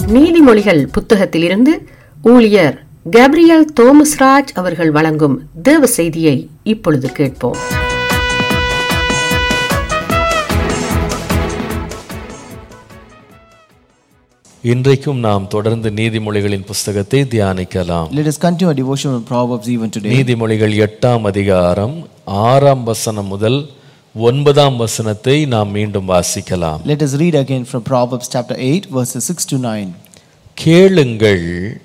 நீதிமொழிகள் புத்தகத்திலிருந்து ஊழியர் கேப்ரியல் தோமஸ்ராஜ் அவர்கள் வழங்கும் தேவ செய்தியை இப்பொழுது கேட்போம் இன்றைக்கும் நாம் தொடர்ந்து நீதிமொழிகளின் புஸ்தகத்தை தியானிக்கலாம் Let us continue our devotion on Proverbs even today. நீதிமொழிகள் எட்டாம் அதிகாரம் ஆறாம் வசனம் முதல் ஒன்பதாம் வசனத்தை நாம் மீண்டும் வாசிக்கலாம் Let us read again from Proverbs chapter 8, verses 6 to 9. கேளுங்கள்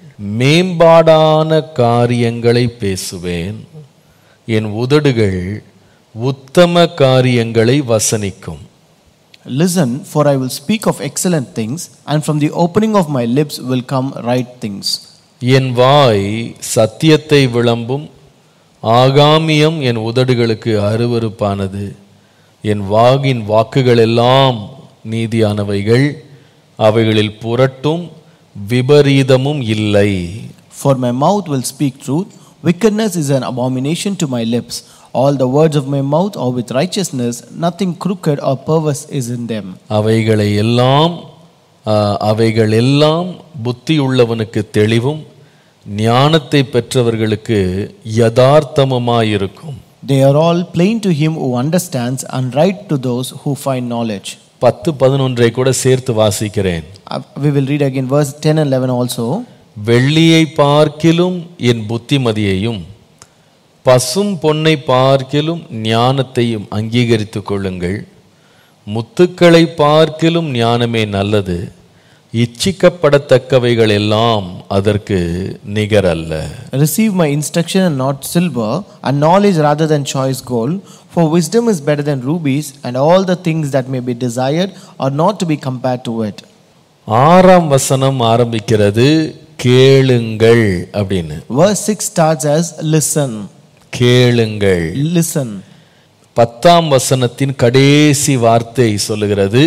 மேம்பாடான காரியங்களை பேசுவேன் என் உதடுகள் உத்தம காரியங்களை வசனிக்கும் Listen, for I will speak of excellent things, and from the opening of my lips will come right things. என் வாய் சத்தியத்தை விளம்பும் ஆகாமியம் என் உதடுகளுக்கு அருவருப்பானது என் வாகின் வாக்குகள் எல்லாம் நீதியானவைகள் அவைகளில் புரட்டும் விபரீதமும் இல்லை For my mouth will speak truth, wickedness is an abomination to my lips. All the words of my mouth are with righteousness, nothing crooked or perverse is in them. அவைகளை எல்லாம் ஆ, அவைகள் எல்லாம் புத்தியுள்ளவனுக்கு தெளிவும் ஞானத்தை பெற்றவர்களுக்கு யதார்த்தமுமாயிருக்கும் They are all plain to him who understands, and right to those who find knowledge. பத்து பதினொன்றை கூட சேர்த்து வாசிக்கிறேன் Uh, We will read again verse 10 and 11 also. வெள்ளியை பார்க்கிலும் என் புத்திமதியையும் பசும் பொன்னை பார்க்கிலும் ஞானத்தையும் அங்கீகரித்துக் கொள்ளுங்கள் முத்துக்களை பார்க்கிலும் ஞானமே நல்லது இச்சிக்கப்படத்தக்கவைகள் எல்லாம் அதற்கு நிகரல்ல Receive my instruction and not silver, and knowledge rather than choice gold. For wisdom is better than rubies, and all the things that may be desired are not to be compared to it. ஆறாம் வசனம் ஆரம்பிக்கிறது கேளுங்கள் அப்படின்னு Verse 6 starts as listen. கேளுங்கள் Listen. பத்தாம் வசனத்தின் கடைசி வார்த்தை சொல்லுகிறது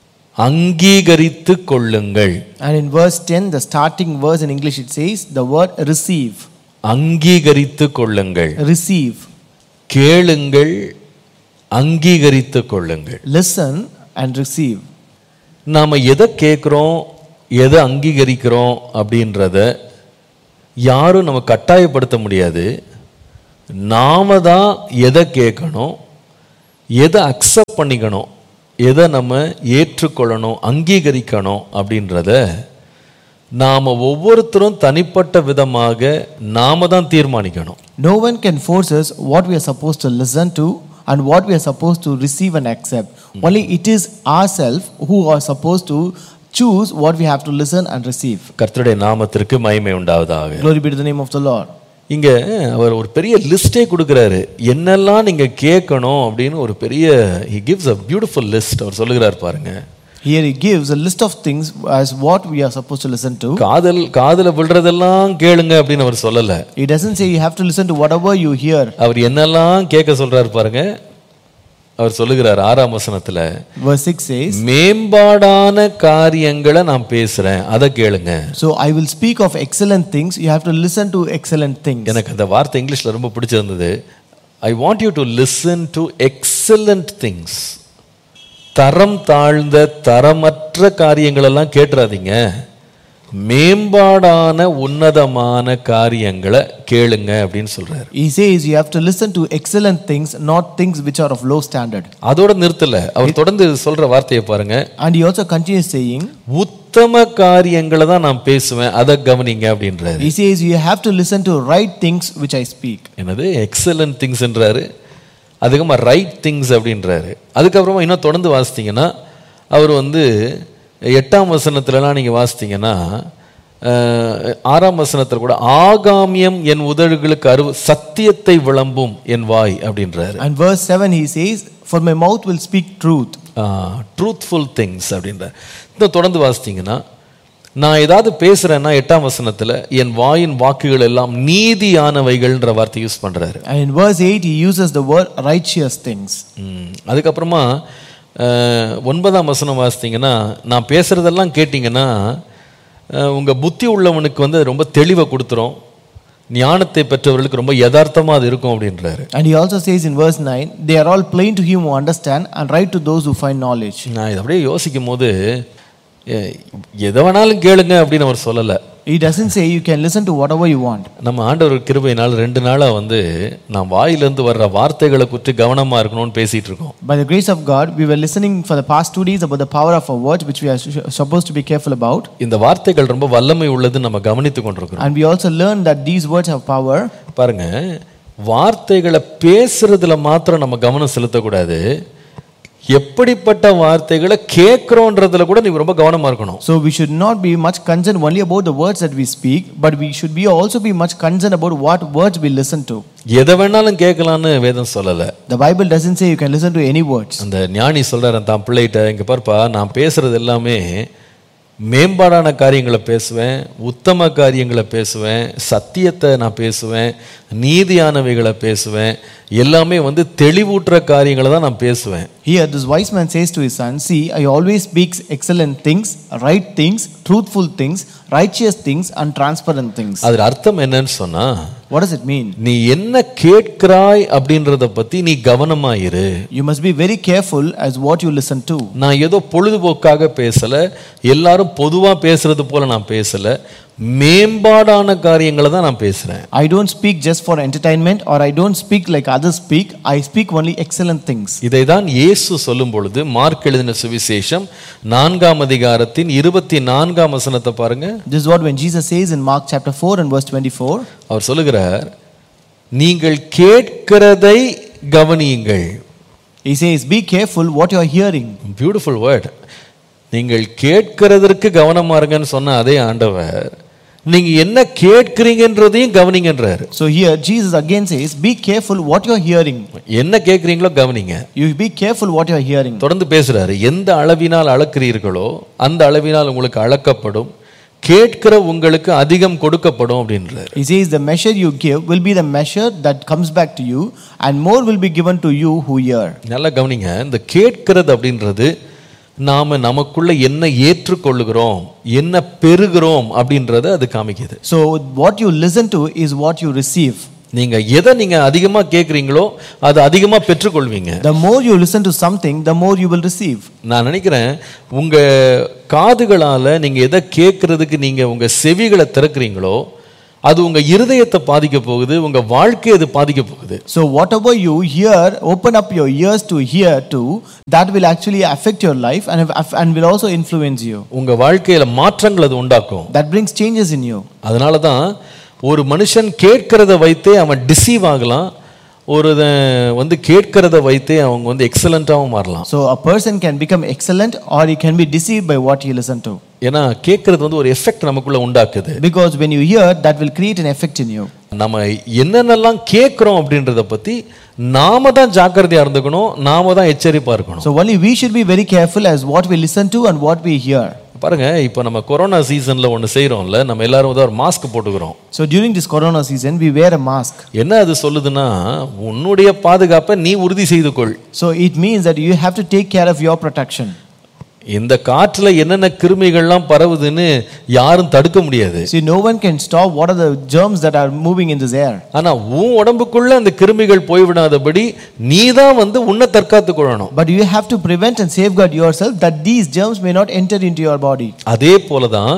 அங்கீகரித்து கொள்ளுங்கள் And in verse 10, the starting verse in English, it says the word receive. அங்கீகரித்து கொள்ளுங்கள் Receive. கேளுங்கள் அங்கீகரித்து கொள்ளுங்கள் Listen and receive. நாம எதை கேட்குறோம் எதை அங்கீகரிக்கிறோம் அப்படின்றத யாரும் நம்ம கட்டாயப்படுத்த முடியாது நாம தான் எதை கேட்கணும் எதை அக்செப்ட் பண்ணிக்கணும் எதை நம்ம ஏற்றுக்கொள்ளணும் அங்கீகரிக்கணும் அப்படின்றத நாம் ஒவ்வொருத்தரும் தனிப்பட்ட விதமாக நாம தான் தீர்மானிக்கணும் No one can force us what we are supposed to listen to and what we are supposed to receive and accept. Only it is ourselves who are supposed to choose what we have to listen and receive. கர்த்தருடைய நாமத்திற்கு மகிமை உண்டாவதாக Glory be to the name of the Lord. இங்க அவர் ஒரு பெரிய லிஸ்டே கொடுக்குறாரு என்னெல்லாம் நீங்க கேட்கணும் அப்படின்னு ஒரு பெரிய he gives a beautiful list அவர் சொல்லுகிறார் பாருங்க Here he gives a list of things as what we are supposed to listen to. காதல் காதுல விழுறதெல்லாம் கேளுங்க அப்படின்னு அவர் சொல்லல He doesn't say you have to listen to whatever you hear. அவர் என்னெல்லாம் கேட்க சொல்றாரு பாருங்க அவர் சொல்லுகிறார் ஆறாம் வசனத்துல Verse 6 says, மேம்பாடான காரியங்களை நான் பேசுறேன் அதை கேளுங்க So I will speak of excellent things. You have to listen to excellent things. எனக்கு அந்த வார்த்தை இங்கிலீஷ்ல ரொம்ப பிடிச்சிருந்தது I want you to listen to excellent things தரம் தாழ்ந்த தரமற்ற காரியங்களெல்லாம் கேட்டுறாதீங்க மேம்பாடான உன்னதமான காரியங்களை கேளுங்க அப்படின்னு சொல்றாரு He says you have to listen to excellent things, not things which are of low standard. அதோட நிறுத்தல அவர் தொடர்ந்து சொல்ற வார்த்தையை பாருங்க And he also continues saying, உத்தம காரியங்களை தான் நான் பேசுவேன் அதை கவனிங்க அப்படின்றாரு He says you have to listen to right things which I speak. என்னது எக்ஸலண்ட் திங்ஸ்ன்றாரு அதுக்கப்புறமா ரைட் திங்ஸ் அப்படின்றாரு அதுக்கப்புறமா இன்னும் தொடர்ந்து வாசித்தீங்கன்னா அவர் வந்து எட்டாம் வசனத்துலலாம் நீங்கள் வாசித்தீங்கன்னா அஹ், ஆறாம் வசனத்தில் கூட ஆகாமியம் என் உதடுகளுக்கு அருவு சத்தியத்தை விளம்பும் என் வாய் அப்படின்றாரு And verse 7 he says, For my mouth will speak truth. Truthful things அப்படின்றார் இன்னும் தொடர்ந்து வாசித்தீங்கன்னா நான் ஏதாவது பேசுறேன்னா எட்டாம் வசனத்துல என் வாயின் வாக்குகள் எல்லாம் நீதியானவைகள்ன்ற வார்த்தை யூஸ் பண்றாரு And in verse 8 he uses the word righteous things. ம். அதுக்கப்புறமா அஹ், ஒன்பதாம் வசனம் வாசித்தீங்கன்னா நான் பேசுறதெல்லாம் கேட்டிங்கன்னா அஹ், உங்க புத்தி உள்ளவனுக்கு வந்து அது ரொம்ப தெளிவை கொடுத்துரும் ஞானத்தை பெற்றவர்களுக்கு ரொம்ப யதார்த்தமா அது இருக்கும் அப்படின்றாரு And he also says in verse 9, They are all plain to him who understand, and right to those who find knowledge. நான் இதை அப்படியே யோசிக்கும் போது எ- எதை வேணாலும் கேளுங்க அப்படின்னு அவர் சொல்லலை He doesn't say you can listen to whatever you want. நம்ம ஆண்டவர் கிருபையினால் ரெண்டு நாளா வந்து நான் வாயிலிருந்து வர்ற வார்த்தைகளை குறித்து கவனமா இருக்கணும்னு பேசிட்டு இருக்கோம் By the grace of God, we were listening for the past two days about the power of our words, which we are su- supposed to be careful about. இந்த வார்த்தைகள் ரொம்ப வல்லமை உள்ளதுன்னு நம்ம கவனித்து கொண்டிருக்கிறோம் And we also learned that these words have power. பாருங்க வார்த்தைகளை பேசுறதுல மாத்திரம் நம்ம கவனம் செலுத்தக்கூடாது எப்படிப்பட்ட வார்த்தைகளை கேட்கிறோன்றதுல கூட நீங்க ரொம்ப கவனமா இருக்கணும் So we should not be much concerned only about the words that we speak, but we should be also be much concerned about what words we listen to. எதை வேணாலும் கேட்கலான்னு வேதம் சொல்லல The Bible doesn't say you can listen to any words. அந்த ஞானி சொல்றாரு தான் பிள்ளைகிட்ட இங்க பாருப்பா நான் பேசுறது எல்லாமே மேம்பாடான காரியங்களை பேசுவேன் உத்தம காரியங்களை பேசுவேன் சத்தியத்தை நான் பேசுவேன் நீதியானவைகளை பேசுவேன் எல்லாமே வந்து தெளிவூட்டுற காரியங்களை தான் நான் பேசுவேன் Here, this wise man says to his son, See, I always speak excellent things, right things, truthful things, righteous things, and transparent things. அதில் அர்த்தம் என்னன்னு சொன்னா What does it mean? நீ என்ன கேட்கிறாய் அப்படின்றத பத்தி நீ கவனமா இரு You must be very careful as what you listen to. நான் ஏதோ பொழுதுபோக்காக பேசல எல்லாரும் பொதுவா பேசுறது போல நான் பேசல மேம்பாடான காரியங்களை தான் நான் பேசுறேன் I don't speak just for entertainment or I don't speak like others speak. I speak only excellent things. இதை தான் இயேசு சொல்லும் பொழுது மார்க் எழுதின சுவிசேஷம் நான்காம் அதிகாரத்தின் இருபத்தி நான்காம் வசனத்தை பாருங்க This is what when Jesus says in Mark chapter 4 and verse 24. அவர் சொல்லுகிறார் நீங்கள் கேட்கிறதை கவனியுங்கள் He says, Be careful what you are hearing. Beautiful word நீங்கள் கேட்கிறதற்கு கவனமா இருங்கன்னு சொன்ன அதே ஆண்டவர் நீங்க என்ன கேட்கிறீங்கன்றதையும் கவனிங்கன்றாரு So here Jesus again says, Be careful what you are hearing. என்ன கேட்குறீங்களோ கவனிங்க You be careful what you are hearing. தொடர்ந்து பேசுறாரு எந்த அளவினால் அளக்கிறீர்களோ அந்த அளவினால் உங்களுக்கு அளக்கப்படும் கேட்கிற உங்களுக்கு அதிகம் கொடுக்கப்படும் அப்படின்றாரு He says, The measure you give will be the measure that comes back to you, and more will be given to you who hear. நல்லா கவனிங்க இந்த கேட்கிறது அப்படின்றது நாம நமக்குள்ள என்ன ஏற்றுக்கொள்ளுகிறோம் என்ன பெறுகிறோம் அப்படின்றத அது காமிக்குது So, what you listen to is what you receive. நீங்க எதை நீங்க அதிகமா கேட்குறீங்களோ அது அதிகமா பெற்றுக்கொள்வீங்க The more you listen to something, the more you will receive. நான் நினைக்கிறேன் உங்க காதுகளால நீங்க எதை கேட்கறதுக்கு நீங்க உங்க செவிகளை திறக்கிறீங்களோ அது உங்க இருதயத்தை பாதிக்க போகுது உங்க வாழ்க்கையை அது பாதிக்க போகுது So, whatever you hear, open up your ears to hear to, that will actually affect your life and, and will also influence you. உங்க வாழ்க்கையில மாற்றங்கள் அது உண்டாக்கும் That brings changes in you. அதனால தான் ஒரு மனுஷன் கேட்கிறத வைத்தே அவன் டிசீவ் ஆகலாம் ஒரு வந்து கேட்கிறத வைத்தே அவங்க வந்து எக்ஸலண்ட்டாகவும் மாறலாம் So, a person can become excellent or he can be deceived by what he listened to. ஏன்னா கேட்கறது வந்து ஒரு எஃபெக்ட் நமக்குள்ள உண்டாக்குது Because when you hear, that will create an effect in you. நம்ம என்னென்னலாம் கேட்குறோம் அப்படின்றத பத்தி நாம தான் ஜாக்கிரதையா இருந்துக்கணும் நாம தான் எச்சரிப்பா இருக்கணும் So, only we should be very careful as what we listen to and what we hear. பாருங்க இப்போ நம்ம கொரோனா சீசன்ல ஒன்று செய்றோம்ல நம்ம எல்லாரும் வந்து ஒரு மாஸ்க் போட்டுக்கிறோம் So, during this corona season, we wear a mask. என்ன அது சொல்லுதுன்னா உன்னுடைய பாதுகாப்பை நீ உறுதி செய்து கொள் So, it means that you have to take care of your protection. இந்த காற்றுல என்னென்ன கிருமிகள்லாம் பரவுதுன்னு யாரும் தடுக்க முடியாது See, no one can stop what are the germs that are moving in this air. ஆனா உன் உடம்புக்குள்ள அந்த கிருமிகள் போய்விடாதபடி நீ தான் வந்து உன்னை தற்காத்து கொள்ளணும் But you have to prevent and safeguard yourself that these germs may not enter into your body. அதே போலதான்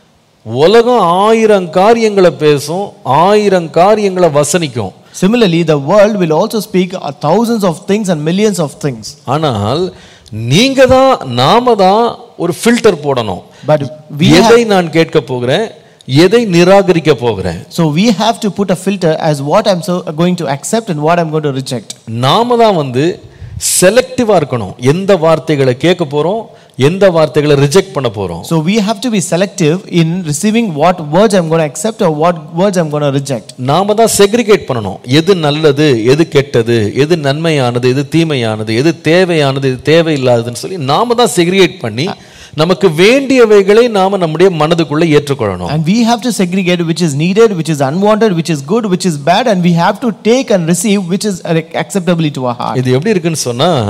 உலகம் ஆயிரம் காரியங்களை பேசும் ஆயிரம் காரியங்களை வசனிக்கும் Similarly, the world will also speak uh, thousands of things and millions of things. ஆனால் நீங்க தான் நாம தான் ஒரு ஃபில்டர் போடணும் But we எதை have, நான் கேட்க போகிறேன் எதை நிராகரிக்க போகிறேன் so we have to put a filter as what I'm so going to accept and what I'm going to reject. நாம தான் வந்து செலக்டிவா இருக்கணும் எந்த வார்த்தைகளை கேட்க போறோம் எந்த வார்த்தைகளை ரிஜெக்ட் பண்ண போறோம் So we have to be selective in receiving what words I'm going to accept or what words I'm going to reject. நாம தான் செக்ரிகேட் பண்ணணும் எது நல்லது எது கெட்டது எது நன்மையானது எது தீமையானது எது தேவையானது எது தேவையில்லாததுன்னு சொல்லி நாம தான் செக்ரிகேட் பண்ணி நமக்கு வேண்டியவைகளை நாம நம்முடைய மனதுக்குள்ள ஏற்றுக்கொள்ளணும் And we have to segregate which is needed, which is unwanted, which is good, which is bad, and we have to take and receive which is uh, acceptably to our heart. இது எப்படி இருக்குன்னு சொன்னா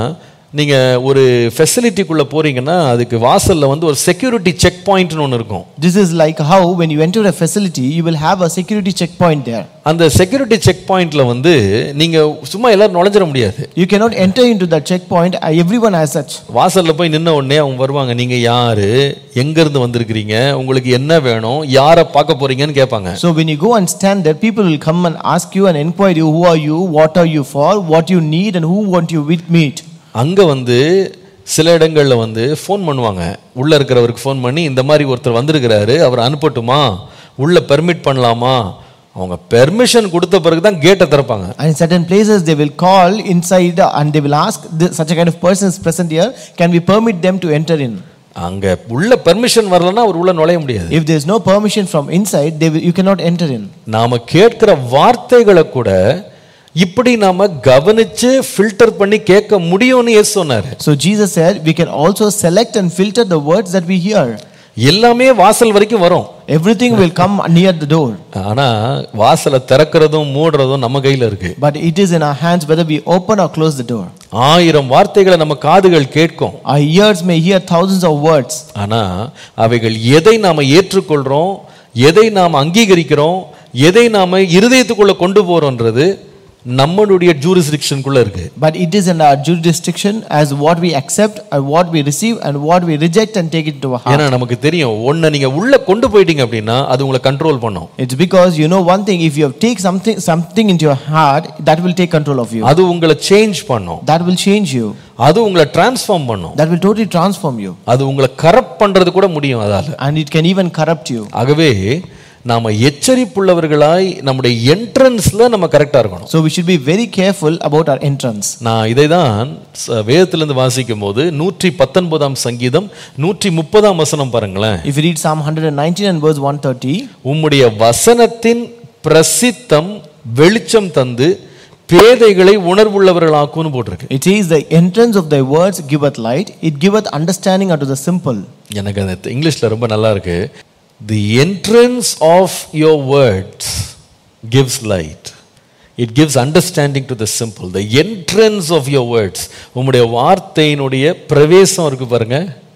நீங்க ஒரு ஃபெசிலிட்டிக்குள்ள போறீங்கன்னா அதுக்கு வாசல்ல வந்து ஒரு செக்யூரிட்டி செக் பாயிண்ட்னு ஒன்று இருக்கும் This is like how when you enter a facility, you will have a security checkpoint there. அந்த செக்யூரிட்டி செக் பாயிண்ட்ல வந்து நீங்க சும்மா எல்லாரும் நுழைஞ்சிட முடியாது You cannot enter into that checkpoint. uh, Everyone has such. வாசல்ல போய் நின்ன உடனே அவங்க வருவாங்க நீங்க யாரு எங்க இருந்து வந்திருக்கிறீங்க உங்களுக்கு என்ன வேணும் யாரை பார்க்க போறீங்கன்னு கேட்பாங்க So when you go and stand there, people will come and ask you and inquire you, who are you, what are you for, what you need, and who want you with meet. அங்க வந்து சில இடங்கள்ல வந்து phone பண்ணுவாங்க உள்ள இருக்கிறவருக்கு phone பண்ணி இந்த மாதிரி ஒருத்தர் வந்திருக்கிறாரு அவர் அனுப்பட்டுமா உள்ள பெர்மிட் பண்ணலாமா அவங்க பெர்மிஷன் கொடுத்த பிறகு தான் கேட்டை திறப்பாங்க And in certain places, they will call inside uh, and they will ask, "This- such a kind of person is present here, can we permit them to enter in? அங்க உள்ள permission வரலன்னா அவர் உள்ள நுழைய முடியாது If there is no permission from inside, they will, you cannot enter in. நாம கேட்கிற வார்த்தைகளை கூட இப்படி நாம கவனிச்சு ஃபில்டர் பண்ணி கேட்க முடியும்னு இயேசு சொன்னாரு So Jesus said, we can also select and filter the words that we hear. எல்லாமே வாசல் வரைக்கும் வரும் Everything will come near the door. ஆனா வாசலை திறக்கிறதும் மூடுறதும் நம்ம கையில இருக்கு But it is in our hands whether we open or close the door. ஆயிரம் வார்த்தைகளை நம்ம காதுகள் கேட்கும் Our ears may hear thousands of words, ஆனா அவைகள் எதை நாம ஏற்றுக்கொள்றோம் எதை நாம் அங்கீகரிக்கிறோம் எதை நாம இருதயத்துக்குள்ள கொண்டு போறோம்ன்றது நம்மளுடைய ஜூரிஸ்டிக்ஷனுக்குள்ள இருக்கு but it is in our jurisdiction as what we accept and what we receive and what we reject and take it to our heart. ஏன்னா நமக்கு தெரியும் ஒன்ன நீங்க உள்ள கொண்டு போயிட்டீங்க அப்படின்னா அது உங்களை கண்ட்ரோல் பண்ணும் It's because you know one thing, if you have take something something into your heart, that will take control of you. அது உங்களை சேஞ்ச் பண்ணும் That will change you. அது உங்களை டிரான்ஸ்ஃபார்ம் பண்ணும் That will totally transform you. அது உங்களை corrupt பண்றது கூட முடியும் அதால And it can even corrupt you. ஆகவே நாம எச்சரிப்புள்ளவர்களாய் நம்முடைய என்ட்ரன்ஸ்ல நம்ம கரெக்டா இருக்கணும் So we should be very careful about our entrance. நான் இதை தான் வேதத்திலிருந்து வாசிக்கும் போது நூற்றி பத்தொன்பதாம் சங்கீதம் நூற்றி முப்பதாம் வசனம் பாருங்களேன் If you read Psalm 119 and verse 130, உம்முடைய வசனத்தின் பிரசித்தம் வெளிச்சம் தந்து பேதைகளை உணர்வுள்ளவர்களாக்கும்னு போட்டிருக்கு it says, The entrance of thy words giveth light, it giveth understanding unto the simple. எனக்கு அந்த இங்கிலீஷ்ல ரொம்ப நல்லா இருக்கு the entrance of your words gives light it gives understanding to the simple the entrance of your words உங்களுடைய வார்த்தையினுடைய பிரவேசம் இருக்கு பாருங்க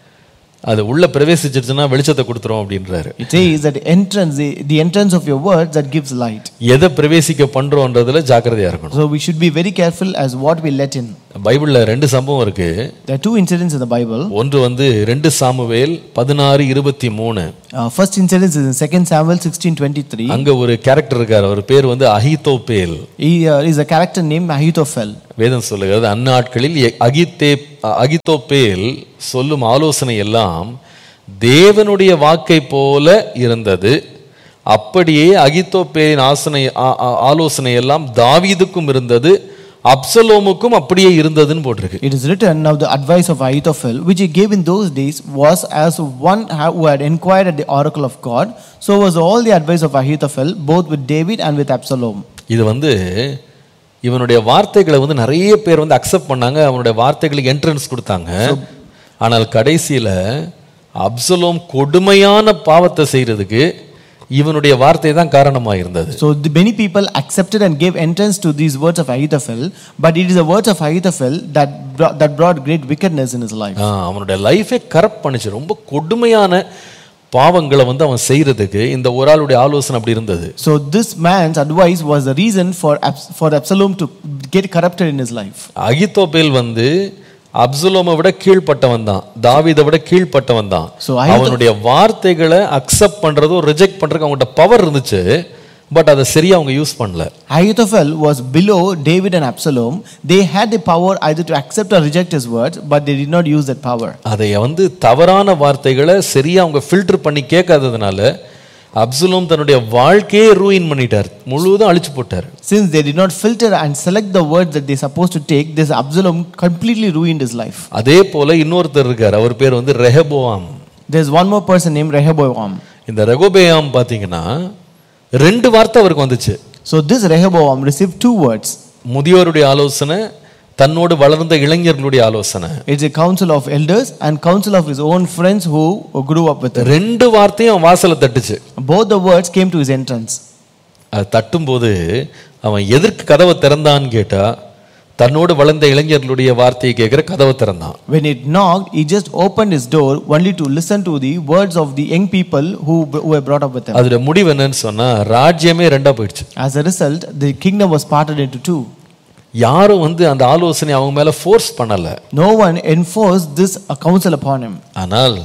அது உள்ள பிரவேசிச்சிருச்சுன்னா வெளிச்சத்தை கொடுத்துரும் அப்படின்றாரு It says that entrance, the, the entrance of your words that gives light. எதை பிரவேசிக்க பண்றோன்றதுல ஜாக்கிரதையா இருக்கணும் So we should be very careful as what we let in. பைபிள்ல ரெண்டு சம்பவம் இருக்கு There are two incidents in the Bible. ஒன்று வந்து ரெண்டு சாமுவேல் பதினாறு இருபத்தி மூணு Uh, first incident is in 2 Samuel 16:23. அங்க ஒரு கேரக்டர் இருக்கார் அவர் பேர் வந்து அஹிதோபேல் He uh, is a character named Ahithophel. வேதம் சொல்லுகிறது அந்நாட்களில் எ- அகித்தே அகித்தோப்பேல் சொல்லும் ஆலோசனை எல்லாம் தேவனுடைய வாக்கை போல இருந்தது அப்படியே அகித்தோப்பேலின் ஆசனை ஆ- ஆ- ஆலோசனை எல்லாம் தாவீதுக்கும் இருந்தது அப்சலோமுக்கும் அப்படியே இருந்ததுன்னு போட்டிருக்கு It is written, Now the advice of Ahithophel, which he gave in those days, was as one ha- who had inquired at the oracle of God, so was all the advice of Ahithophel, both with David and with Absalom. இது வந்து இவனுடைய வார்த்தைகளை வந்து நிறைய பேர் வந்து accept பண்ணாங்க அவனுடைய வார்த்தைகளுக்கு என்ட்ரன்ஸ் கொடுத்தாங்க ஆனால் கடைசியில அப்சலோம் கொடுமையான பாவத்தை செய்யறதுக்கு இவனுடைய வார்த்தை தான் காரணமா இருந்தது So the many people accepted and gave entrance to these words of Ahithophel, but it is the words of Ahithophel that brought, that brought great wickedness in his life. ஆ, அவனுடைய லைஃபே கரப்ட் பண்ணுச்சு ரொம்ப கொடுமையான பாவங்களை வந்து அவன் செய்யறதுக்கு இந்த ஒரு ஆளுடைய ஆலோசனை அப்படி இருந்தது So this man's advice was the reason for Abs- for Absalom to get corrupted in his life. அகித்தோபேல் வந்து அப்சுலோமை விட கீழ்ப்பட்டவன் தான் தாவீதை விட கீழ்ப்பட்டவன் தான் So Ahitho- அவனுடைய வார்த்தைகளை அக்செப்ட் பண்றதும் ரிஜெக்ட் பண்றதுக்கு அவங்ககிட்ட பவர் இருந்துச்சு பட் அதை சரியா அவங்க யூஸ் பண்ணல Ahithophel was below David and Absalom. They had the power either to accept or reject his words, but they did not use that power. அதை வந்து தவறான வார்த்தைகளை சரியா அவங்க ஃபில்டர் பண்ணி கேட்காததுனால அப்சுலோம் தன்னுடைய வாழ்க்கையே ரூயின் பண்ணிட்டார் முழுவதும் அழிச்சு போட்டார் Since they did not filter and select the words that they supposed to take, this Absalom completely ruined his life. அதே போல இன்னொருத்தர் இருக்கார் அவர் பேர் வந்து ரெஹபோவாம் There's one more person named Rehoboam. இந்த ரெகோபேயாம் பார்த்தீங்கன்னா ரெண்டு வார்த்தை அவருக்கு வந்துச்சு So this Rehoboam received two words. முதியோருடைய ஆலோசனை தன்னோடு வளர்ந்த இளைஞர்களுடைய ஆலோசனை It's a council of elders and council of his own friends who grew up with him. ரெண்டு வார்த்தையும் அவன் வாசலை தட்டுச்சு Both the words came to his entrance. அது தட்டும்போது அவன் எதற்கு கதவை திறந்தான்னு கேட்டா தன்னோடு வளர்ந்த இளைஞர்களுடைய வார்த்தையை கேட்கிற கதவை திறந்தான் When it knocked, he just opened his door only to listen to the words of the young people who, who were brought up with him. அதோட முடிவு என்னன்னு சொன்னா ராஜ்யமே ரெண்டா போயிடுச்சு As a result, the kingdom was parted into two. யாரும் வந்து அந்த ஆலோசனை அவங்க மேல ஃபோர்ஸ் பண்ணல No one enforced this uh, counsel upon him. ஆனால்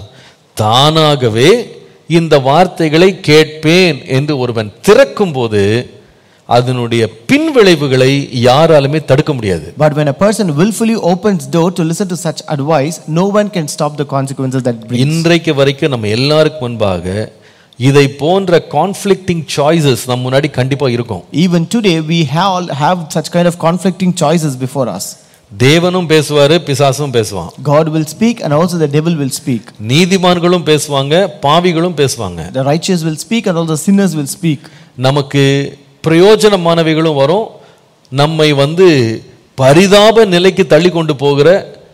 தானாகவே இந்த வார்த்தைகளை கேட்பேன் என்று ஒருவன் திறக்கும் போது அதனுடைய பின்விளைவுகளை யாராலுமே தடுக்க முடியாது But when a person willfully opens door to listen to such advice, no one can stop the consequences that it brings. இன்றைக்கு வரைக்கும் நம்ம எல்லாருக்கும் முன்பாக இதை போன்ற கான்ஃப்ளிக்டிங் சாய்ஸஸ் நம்ம முன்னாடி கண்டிப்பா இருக்கும் Even today, we have, have such kind of conflicting choices before us. தேவனும் பேசுவாரு பிசாசும் பேசுவான் God will speak and also the devil will speak. நீதிமான்களும் பேசுவாங்க பாவிகளும் பேசுவாங்க The righteous will speak and all the sinners will speak. நமக்கு பிரயோஜனமானவைகளும் வரும் நம்மை வந்து பரிதாப நிலைக்கு தள்ளி கொண்டு போகிற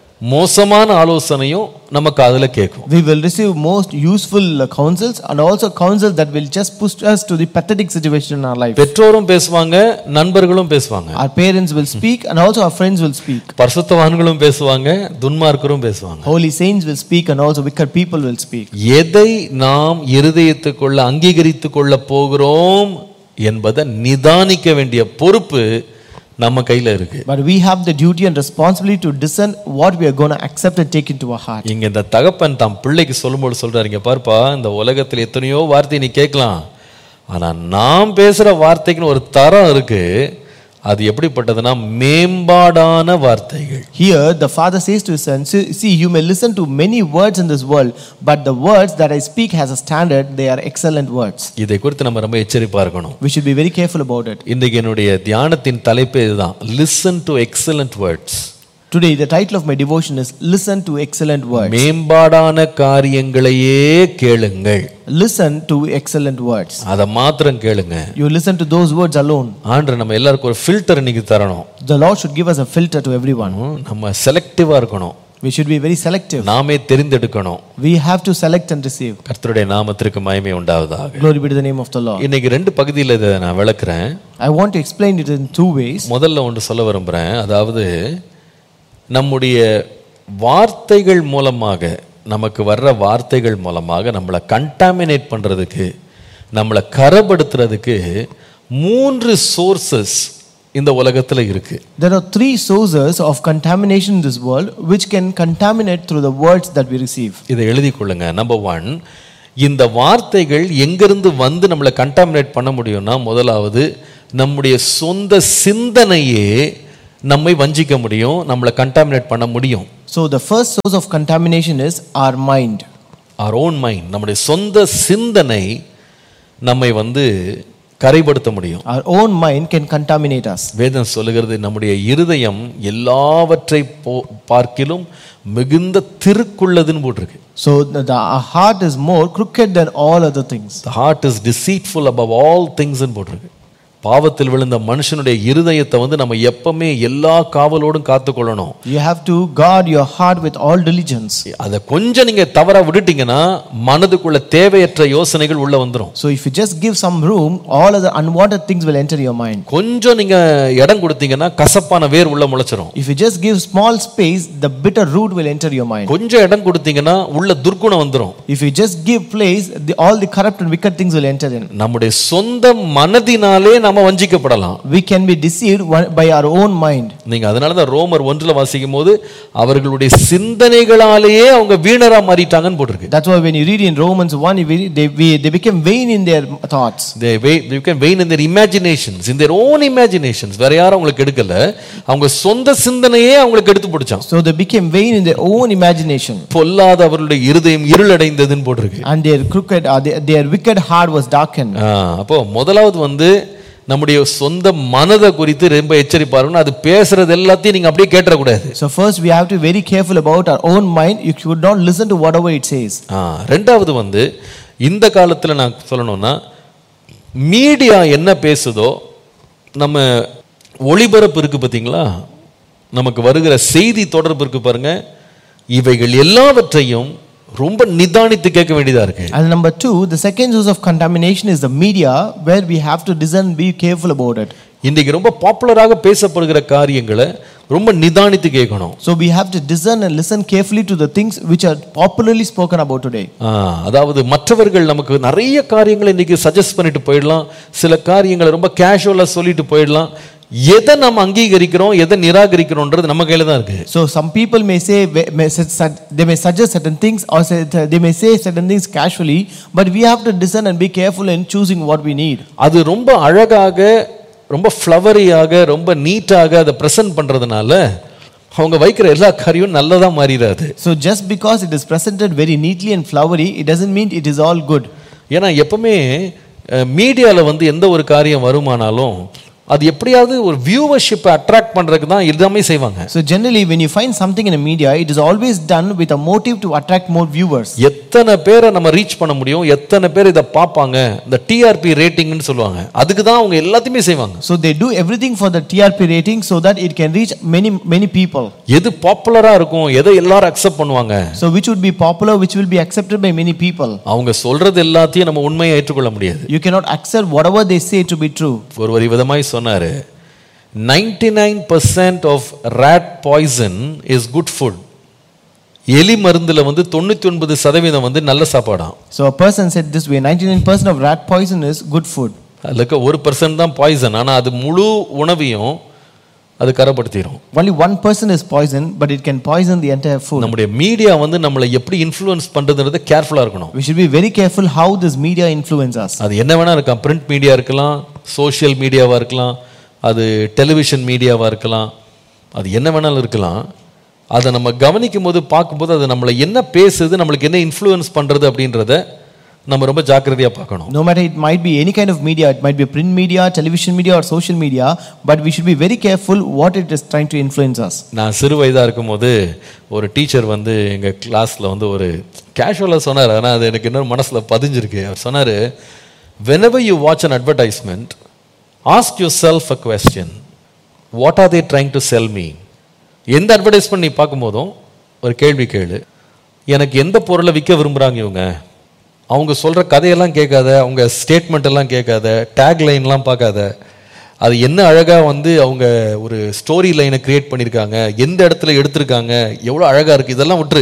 மோசமான ஆலோசனையும் நமக்கு அதுல கேட்கும் We will receive most useful uh, counsels and also counsels that will just push us to the pathetic situation in our life. பெற்றோரும் பேசுவாங்க நண்பர்களும் பேசுவாங்க Our parents will speak and also our friends will speak. பரிசுத்தவான்களும் பேசுவாங்க துன்மார்க்கரும் பேசுவாங்க Holy saints will speak and also wicked people will speak. எதை நாம் இருதயத்துக்குள்ள அங்கீகரித்து கொள்ள போகிறோம் என்பதை நிதானிக்க வேண்டிய பொறுப்பு நம்ம கையில இருக்கு But we have the duty and responsibility to discern what we are going to accept and take into our heart. இங்க இந்த தகப்பன் தம் பிள்ளைக்கு சொல்லும்போது சொல்றாரு இங்க பார்ப்பா இந்த உலகத்துல எத்தனையோ வார்த்தை நீ கேட்கலாம் ஆனா நாம் பேசுற வார்த்தைக்குன்னு ஒரு தரம் இருக்கு அது எப்படிப்பட்டதுன்னா மேம்பாடான வார்த்தைகள் Here, the father says to his son, "See, see, you may listen to many words in this world, but the words that I speak has a standard, they are excellent words. இதை குறித்து நம்ம ரொம்ப எச்சரிப்பா இருக்கணும் We should be very careful about it. இன்றைக்கு என்னுடைய தியானத்தின் தலைப்பே இதுதான் listen to excellent words Today, the title of my devotion is Listen to Excellent Words. மேம்பாடான காரியங்களையே கேளுங்கள் Listen to excellent words. அதை மாத்திரம் கேளுங்க You listen to those words alone. ஆண்டு நம்ம எல்லாருக்கும் ஒரு ஃபில்டர் இன்னைக்கு தரணும் The Lord should give us a filter to everyone. ம், நம்ம செலக்டிவா இருக்கணும் We should be very selective. நாமே தெரிந்தெடுக்கணும் We have to select and receive. கர்த்தருடைய நாமத்திற்கு மகிமை உண்டாவதாக Glory be to the name of the Lord. இன்னைக்கு ரெண்டு பகுதியில் இதை நான் விளக்குறேன் I want to explain it in two ways. முதல்ல ஒன்று சொல்ல விரும்புகிறேன் அதாவது நம்முடைய வார்த்தைகள் மூலமாக நமக்கு வர்ற வார்த்தைகள் மூலமாக நம்மளை கண்டாமினேட் பண்ணுறதுக்கு நம்மளை கரப்படுத்துறதுக்கு மூன்று சோர்சஸ் இந்த உலகத்தில் இருக்குது There are three sources of contamination in this world which can contaminate through the words that we receive. இதை எழுதி கொள்ளுங்க நம்பர் ஒன் இந்த வார்த்தைகள் எங்கிருந்து வந்து நம்மளை கண்டாமினேட் பண்ண முடியும்னா முதலாவது நம்முடைய சொந்த சிந்தனையே நம்மை வஞ்சிக்க முடியும் நம்மளை கண்டாமினேட் பண்ண முடியும் So, the first source of contamination is our mind. our own mind நம்முடைய சொந்த சிந்தனை நம்மை வந்து கரைப்படுத்த முடியும் Our own mind can contaminate us. வேதம் சொல்லுகிறது நம்முடைய இருதயம் எல்லாவற்றை போ- பார்க்கிலும் மிகுந்த திருக்குள்ளதுன்னு போட்டிருக்கு So, the, the our heart is more crooked than all other things. The heart is deceitful above all things ன்னு போட்டிருக்கு பாவத்தில் விழுந்த மனுஷனுடைய இருதயத்தை வந்து நம்ம எப்பவுமே எல்லா காவலோடும் காத்துக்கொள்ளணும் You have to guard your heart with all diligence. அதை கொஞ்சம் நீங்க தவறா விட்டுட்டீங்கன்னா மனதுக்குள்ள தேவையற்ற யோசனைகள் உள்ள வந்துரும் So, if you just give some room, all other unwanted things will enter your mind. கொஞ்சம் நீங்க இடம் கொடுத்தீங்கன்னா கசப்பான வேர் உள்ள முளைச்சிரும் If you just give small space, the bitter root will enter your mind. கொஞ்சம் இடம் கொடுத்தீங்கன்னா உள்ள துர்க்குணம் வந்துரும் If you just give place, the, all the corrupt and wicked things will enter in. நம்முடைய சொந்த மனதினாலே நம்ம வஞ்சிக்கப்படலாம் We can be deceived one- by our own mind. நீங்க அதனால தான் ரோமர் ஒன்றுல வாசிக்கும் போது அவர்களுடைய சிந்தனைகளாலேயே அவங்க வீணரா மாறிட்டாங்கன்னு போட்டிருக்கு That's why when you read in Romans 1, you read- they, we- they became vain in their thoughts. they wait you can vain in their imaginations in their own imaginations வேற யாரும் அவங்களுக்கு எடுக்கல அவங்க சொந்த சிந்தனையே அவங்களுக்கு எடுத்து பிடிச்சான் So they became vain in their own imagination. பொல்லாத அவர்களுடைய இருதயம் இருளடைந்ததுன்னு போட்டிருக்கு And their crooked, uh, their, their wicked heart was darkened. ஆ, அப்போ முதலாவது வந்து நம்முடைய சொந்த மனதை குறித்து ரொம்ப எச்சரிப்பா இருக்கணும் அது பேசுறது எல்லாத்தையும் நீங்க அப்படியே கேட்டக்கூடாது So first we have to be very careful about our own mind. You should not listen to whatever it says. ஆ, ரெண்டாவது வந்து இந்த காலத்துல நான் சொல்லணும்னா மீடியா என்ன பேசுதோ நம்ம ஒளிபரப்பு இருக்கு பார்த்தீங்களா நமக்கு வருகிற செய்தி தொடர்பு இருக்கு பாருங்க இவைகள் எல்லாவற்றையும் ரொம்ப நிதானித்து கேட்க வேண்டியதா இருக்கு And number two, the second source of contamination is the media, where we have to discern, be careful about it. இன்றைக்கு ரொம்ப பாப்புலராக பேசப்படுகிற காரியங்களை ரொம்ப நிதானித்து கேட்கணும் So we have to discern and listen carefully to the things which are popularly spoken about today. ஆ, அதாவது மற்றவர்கள் நமக்கு நிறைய காரியங்களை இன்னைக்கு சஜஸ்ட் பண்ணிட்டு போயிடலாம் சில காரியங்களை ரொம்ப கேஷுவலாக சொல்லிட்டு போயிடலாம் எதை நம்ம அங்கீகரிக்கிறோம் எதை நிராகரிக்கிறோன்றது நம்ம கையில தான் இருக்கு So some people may say may, su- they may suggest certain things or say, they may say certain things casually, but we have to discern and be careful in choosing what we need. அது ரொம்ப அழகாக ரொம்ப ஃப்ளவரியாக ரொம்ப நீட்டாக அதை present பண்றதுனால அவங்க வைக்கிற எல்லா காரியம் நல்லதா மாறிடாது So just because it is presented very neatly and flowery, it doesn't mean it is all good. ஏன்னா எப்பவுமே மீடியாவில் வந்து எந்த ஒரு காரியம் வருமானாலும் அது எப்படியாவது ஒரு வியூவர்ஷிப்பை அட்ராக்ட் பண்றதுக்கு தான் எல்லாமே செய்வாங்க So generally, when you find something in a media, it is always done with a motive to attract more viewers. எத்தனை பேரை நம்ம ரீச் பண்ண முடியும் எத்தனை பேர் இதை பார்ப்பாங்க இந்த டிஆர்பி ரேட்டிங்னு சொல்லுவாங்க அதுக்கு தான் அவங்க எல்லாத்தையுமே செய்வாங்க So they do everything for the TRP rating so that it can reach many many people. எது பாப்புலரா இருக்கும் எதை எல்லாரும் அக்செப்ட் பண்ணுவாங்க So which would be popular, which will be accepted by many people. அவங்க சொல்றது எல்லாத்தையும் நம்ம உண்மையை ஏற்றுக்கொள்ள முடியாது You cannot accept whatever they say to be true. ஒரு ஒரு விதமாய் சொன்னாரு ninety nine percent of rat poison is good food எலி மருந்துல வந்து தொண்ணூத்தி ஒன்பது சதவீதம் வந்து நல்ல சாப்பாடாம் So a person said this way 99% of rat poison is good food. அதுல இருக்க ஒரு பர்சன்ட் தான் பாய்சன் ஆனா அது முழு உணவையும் அது கரப்படுத்திடும் Only 1% is poison, but it can poison the entire food. நம்முடைய மீடியா வந்து நம்மளை எப்படி இன்ஃப்ளூயன்ஸ் பண்றதுன்றது கேர்ஃபுல்லா இருக்கணும் We should be very careful how this media influence us. அது என்ன வேணா இருக்கலாம் பிரிண்ட் மீடியா இருக்கலாம் சோஷியல் மீடியாவா இருக்கலாம் அது டெலிவிஷன் மீடியாவா இருக்கலாம் அது என்ன வேணாலும் இருக்கலாம் அதை நம்ம கவனிக்கும் போது பார்க்கும்போது அது நம்மளை என்ன பேசுது நம்மளுக்கு என்ன இன்ஃப்ளூயன்ஸ் பண்றது அப்படின்றத நம்ம ரொம்ப ஜாக்கிரதையா பார்க்கணும் No matter it might be any kind of media, it might be print media, television media, or social media, but we should be very careful what it is trying to influence us. நான் சிறு வயதாக இருக்கும்போது ஒரு teacher வந்து எங்கள் கிளாஸில் வந்து ஒரு கேஷுவலாக சொன்னார் ஆனால் அது எனக்கு இன்னொரு மனசில் பதிஞ்சிருக்கு அவர் சொன்னார் whenever you watch an advertisement ask yourself a question what are they trying to sell me எந்த அட்வர்டைஸ்மெண்ட் நீ பார்க்கும்போதும் ஒரு கேள்வி கேளு எனக்கு எந்த பொருளை விற்க விரும்புகிறாங்க இவங்க அவங்க சொல்கிற கதையெல்லாம் கேட்காத அவங்க ஸ்டேட்மெண்ட் எல்லாம் கேட்காத டேக் லைன்லாம் பார்க்காத அது என்ன அழகாக வந்து அவங்க ஒரு ஸ்டோரி லைனை கிரியேட் பண்ணியிருக்காங்க எந்த இடத்துல எடுத்திருக்காங்க எவ்வளோ அழகாக இருக்குது இதெல்லாம் விட்டுரு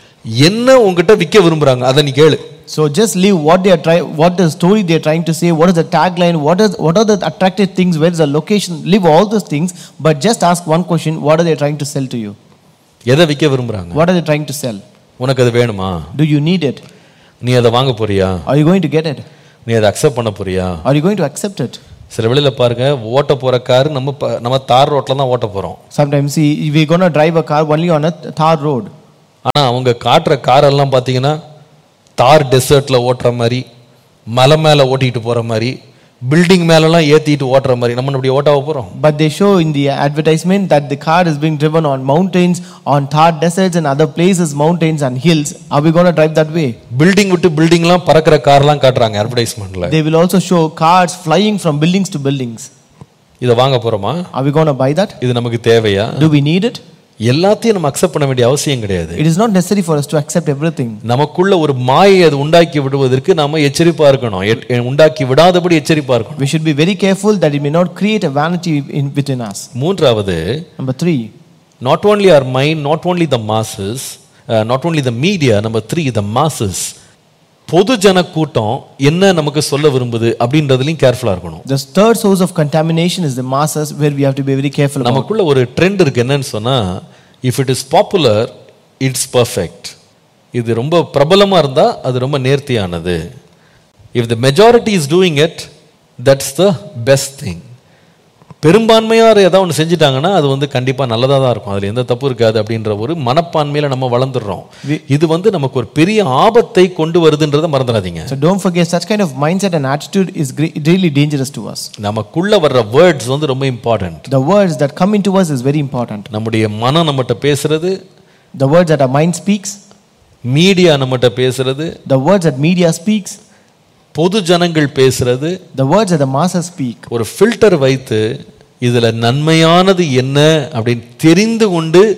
என்ன உங்ககிட்ட விற்க விரும்புகிறாங்க அதை நீ கேளு So just leave what they are trying, what the story they are trying to say, what is the tagline, what is what are the attractive things, where is the location. Leave all those things, but just ask one question: What are they trying to sell to you? எதை விற்க விரும்புகிறாங்க What are they trying to sell? உனக்கு அது வேணுமா Do you need it? நீ அதை வாங்க போறியா Are you going to get it? நீ அதை அக்செப்ட் பண்ண போறியா Are you going to accept it? சில வேளையில பாருங்க ஓட்ட போற கார் நம்ம ப- நம்ம தார் ரோட்ல தான் ஓட்ட போறோம் Sometimes see, we're going to drive a car only on a tar road. ஆனா அவங்க காட்டுற கார் எல்லாம் பார்த்தீங்கன்னா தார் டெசர்ட்ல ஓட்டுற மாதிரி மலை மேல ஓட்டிட்டு போற மாதிரி பில்டிங் மேலலாம் ஏத்திட்டு ஓட்டுற மாதிரி நம்ம இப்படி ஓட்டாவ போறோம் But they show in the advertisement that the car is being driven on mountains, on tar deserts and other places, mountains and hills. Are we going to drive that way? Building விட்டு பில்டிங்லாம் பறக்கிற கார்லாம் காட்டுறாங்க அட்வர்டைஸ்மெண்ட்ல They will also show cars flying from buildings to buildings. இதை வாங்க போறோமா Are we going to buy that? இது நமக்கு தேவையா Do we need it? எல்லாத்தையும் நம்ம அக்செப்ட் பண்ண வேண்டிய அவசியம் கிடையாது It is not necessary for us to accept everything. நமக்குள்ள ஒரு மாயை அது உண்டாக்கி விடுவதற்கு நாம எச்சரிப்பா இருக்கணும் எ- உண்டாக்கி விடாதபடி எச்சரிப்பா இருக்கணும் We should be very careful that it may not create a vanity in, within us. மூன்றாவது Number three, not only our mind not only the masses uh, not only the media number three the masses பொது ஜன கூட்டம் என்ன நமக்கு சொல்ல விரும்புது அப்படின்றதுலயும் கேர்ஃபுல்லா இருக்கணும் the third source of contamination is the masses where we have to be very careful about. நமக்குள்ள ஒரு trend இருக்கு என்னன்னு சொன்னா if it is popular it's perfect இது ரொம்ப பிரபலமா இருந்தா அது ரொம்ப நேர்த்தியானது if the majority is doing it that's the best thing பெரும்பான்மையார் ஏதாவது ஒன்று செஞ்சுட்டாங்கன்னா அது வந்து கண்டிப்பா நல்லதா தான் இருக்கும் அதுல எந்த தப்பு இருக்காது அப்படின்ற ஒரு மனப்பான்மையில நம்ம வளர்ந்துடுறோம் இது வந்து நமக்கு ஒரு பெரிய ஆபத்தை கொண்டு வருதுன்றதை மறந்துடாதீங்க So don't forget, such kind of mindset and attitude is gre- really dangerous to us. நமக்குள்ள வர்ற வேர்ட்ஸ் வந்து ரொம்ப important The words that come into us is very important. நம்முடைய மனம் நம்மகிட்ட பேசுறது The words that our mind speaks, media நம்மகிட்ட பேசுறது the words that media speaks, பொது ஜனங்கள் பேசுறது the words that the masses speak. ஒரு ஃபில்டர் வைத்து இதுல நன்மையானது என்ன அப்படின்னு தெரிந்து கொண்டு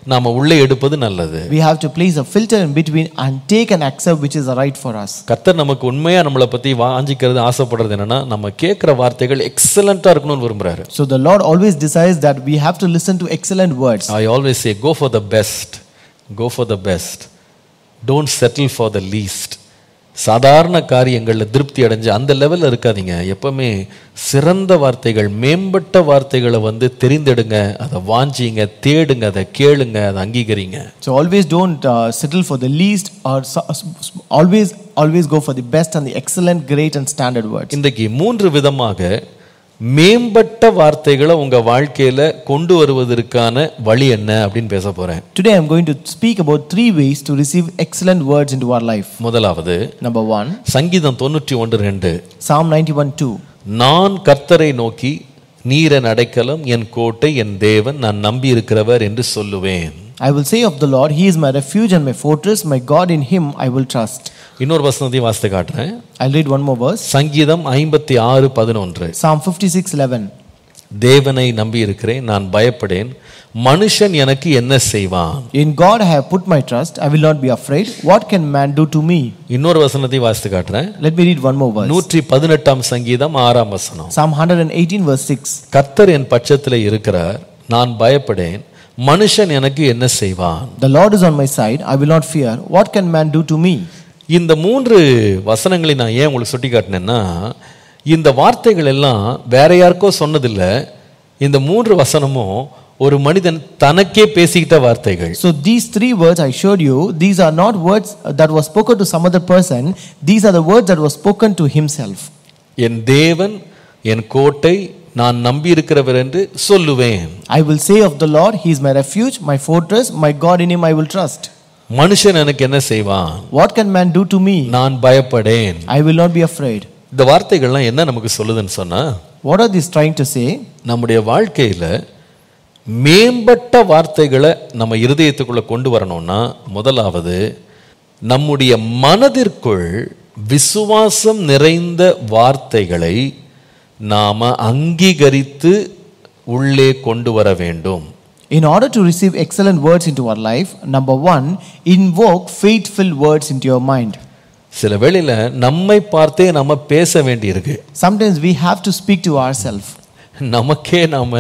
நாம உள்ளே எடுப்பது நல்லது We have to place a filter in between and take and accept which is the right for us. கர்த்தர் நமக்கு உண்மையா நம்மளை பத்தி வாஞ்சிக்கிறது ஆசைப்படுறது என்னன்னா நம்ம கேட்கிற வார்த்தைகள் எக்ஸலண்டா இருக்கணும்னு விரும்புறாரு So the Lord always desires that we have to listen to excellent words. I always say go for the best go for the best don't settle for the least சாதாரண காரியங்களில் திருப்தி அடைஞ்சு அந்த லெவலில் இருக்காதீங்க எப்பவுமே சிறந்த வார்த்தைகள் மேம்பட்ட வார்த்தைகளை வந்து தெரிந்தெடுங்க அதை வாஞ்சிங்க தேடுங்க அதை கேளுங்க அதை அங்கீகரிங்க So always don't uh, settle for the least or so- always always go for the best and the excellent, great and standard words. இன்றைக்கு மூன்று விதமாக மேம்பட்ட வார்த்தைகளை உங்க வாழ்க்கையில கொண்டு வருவதற்கான வழி என்ன அப்படின்னு பேச போறேன் Today I'm going to speak about three ways to receive excellent words into our life. முதலாவது Number one, சங்கீதம் தொண்ணூற்றி ஒன்று ரெண்டு Psalm 91 2. நான் கர்த்தரை நோக்கி நீரன் அடைக்கலம் என் கோட்டை என் தேவன் நான் நம்பி இருக்கிறவர் என்று சொல்லுவேன் I will say of the Lord, He is my refuge and my fortress, my God in Him I will trust. இன்னொரு வசனத்தையும் வாசித்து காட்டுறேன் I'll read one more verse. சங்கீதம் ஐம்பத்தி ஆறு பதினொன்று Psalm 56 11. தேவனை நம்பி இருக்கிறேன் நான் பயப்படேன் மனுஷன் எனக்கு என்ன செய்வான் In God I have put my trust, I will not be afraid. What can man do to me? இன்னொரு வசனத்தையும் வாசித்து காட்டுறேன் Let me read one more verse. நூற்றி பதினெட்டாம் சங்கீதம் ஆறாம் வசனம் Psalm 118 verse 6. கர்த்தர் என் பட்சத்தில் இருக்கிறார் நான் பயப்படேன் மனுஷன் எனக்கு என்ன செய்வான் The Lord is on my side, I will not fear. What can man do to me? இந்த மூன்று வசனங்களை நான் ஏன் உங்களுக்கு சுட்டி காட்டினேன்னா இந்த வார்த்தைகள் எல்லாம் வேற யாருக்கோ சொன்னதில்ல இந்த மூன்று வசனமும் ஒரு மனிதன் தனக்கே பேசிக்கிட்ட வார்த்தைகள் So these three words I showed you, these are not words that were spoken to some other person. These are the words that were spoken to himself. என் தேவன் என் கோட்டை நான் நம்பி இருக்கிறவர் என்று சொல்லுவேன் I will say of the Lord, He is my refuge, my fortress, my God in Him I will trust. மனுஷன் எனக்கு என்ன செய்வான் What can man do to me? நான் பயப்படேன் I will not be afraid. இந்த வார்த்தைகள்லாம் என்ன நமக்கு சொல்லுதுன்னு சொன்னா What are these trying to say? நம்முடைய வாழ்க்கையில மேம்பட்ட வார்த்தைகளை நம்ம இருதயத்துக்குள்ள கொண்டு வரணும்னா முதலாவது நம்முடைய மனதிற்குள் விசுவாசம் நிறைந்த வார்த்தைகளை நாம அங்கீகரித்து உள்ளே கொண்டு வர வேண்டும் In order to receive excellent words into our life, number one, invoke faith-filled words into your mind. சில வேளையில நம்மை பார்த்தே நம்ம பேச வேண்டியிருக்கு Sometimes we have to speak to ourselves. நமக்கே நாம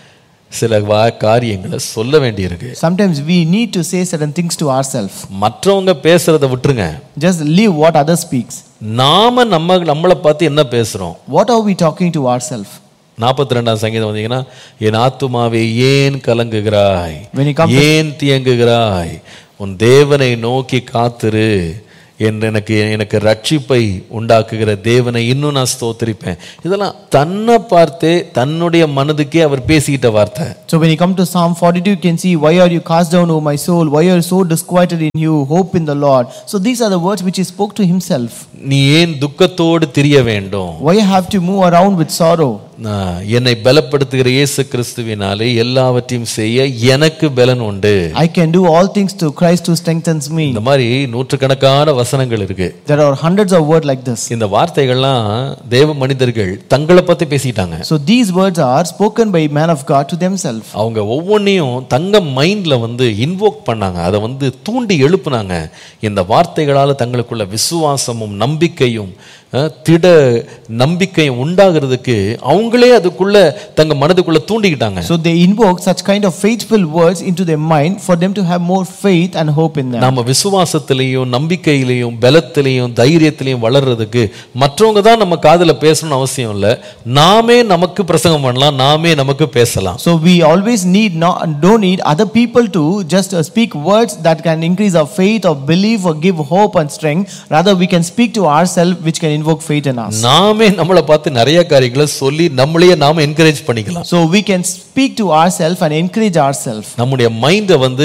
சில வா காரியங்களை சொல்ல வேண்டியிருக்கு Sometimes we need to say certain things to ourselves. மற்றவங்க பேசுறத விட்டுருங்க Just leave what others speaks. நாம நம்ம நம்மளை பார்த்து என்ன பேசுறோம் What are we talking to ourselves? நாற்பத்தி ரெண்டாம் சங்கீதம் வந்தீங்கன்னா என் ஆத்துமாவே ஏன் கலங்குகிறாய் When you come to- ஏன் தியங்குகிறாய் உன் தேவனை நோக்கி காத்திரு என்று எனக்கு எனக்கு ரட்சிப்பை உண்டாக்குகிற தேவனை இன்னும் நான் ஸ்தோத்திரிப்பேன் இதெல்லாம் தன்னை பார்த்தே தன்னுடைய மனதுக்கே அவர் பேசிக்கிட்ட வார்த்தை So when you come to Psalm 42, you can see, Why are you cast down, O my soul? Why are you so disquieted in you? Hope in the Lord. So these are the words which he spoke to himself. நீ ஏன் துக்கத்தோடு திரிய வேண்டும் Why you have to move around with sorrow? நான் என்னை பலப்படுத்துகிற இயேசு கிறிஸ்துவினாலே எல்லாவற்றையும் செய்ய எனக்கு பலன் உண்டு I can do all things through Christ who strengthens me. இந்த மாதிரி நூற்றுக்கணக்கான வசனங்கள் இருக்கு There are hundreds of words like this. இந்த வார்த்தைகள்லாம் தேவ மனிதர்கள் தங்களை பத்தி பேசிட்டாங்க So these words are spoken by man of God to themselves. அவங்க ஒவ்வொன்றையும் தங்க மைண்ட்ல வந்து இன்வோக் பண்ணாங்க அதை வந்து தூண்டி எழுப்புனாங்க இந்த வார்த்தைகளால தங்களுக்குள்ள விசுவாசமும் நம்பிக்கையும் அஹ், திட நம்பிக்கையும் உண்டாகிறதுக்கு அவங்களே அதுக்குள்ள தங்க மனதுக்குள்ள தூண்டிக்கிட்டாங்க So they invoke such kind of faithful words into their mind for them to have more faith and hope in them. நாம விசுவாசத்திலையும் நம்பிக்கையிலையும் பலத்திலையும் தைரியத்திலையும் வளர்றதுக்கு மற்றவங்க தான் நம்ம காதுல பேசணும்னு அவசியம் இல்லை நாமே நமக்கு பிரசங்கம் பண்ணலாம் நாமே நமக்கு பேசலாம் So we always need not don't need other people to just uh, speak words that can increase our faith or belief or give hope and strength. Rather, we can speak to ourselves, which can invoke faith in us. நாமே நம்மளை பார்த்து நிறைய காரியங்களை சொல்லி நம்மளையே நாம encourage பண்ணிக்கலாம் So we can speak to ourselves and encourage ourselves. நம்முடைய மைண்டை வந்து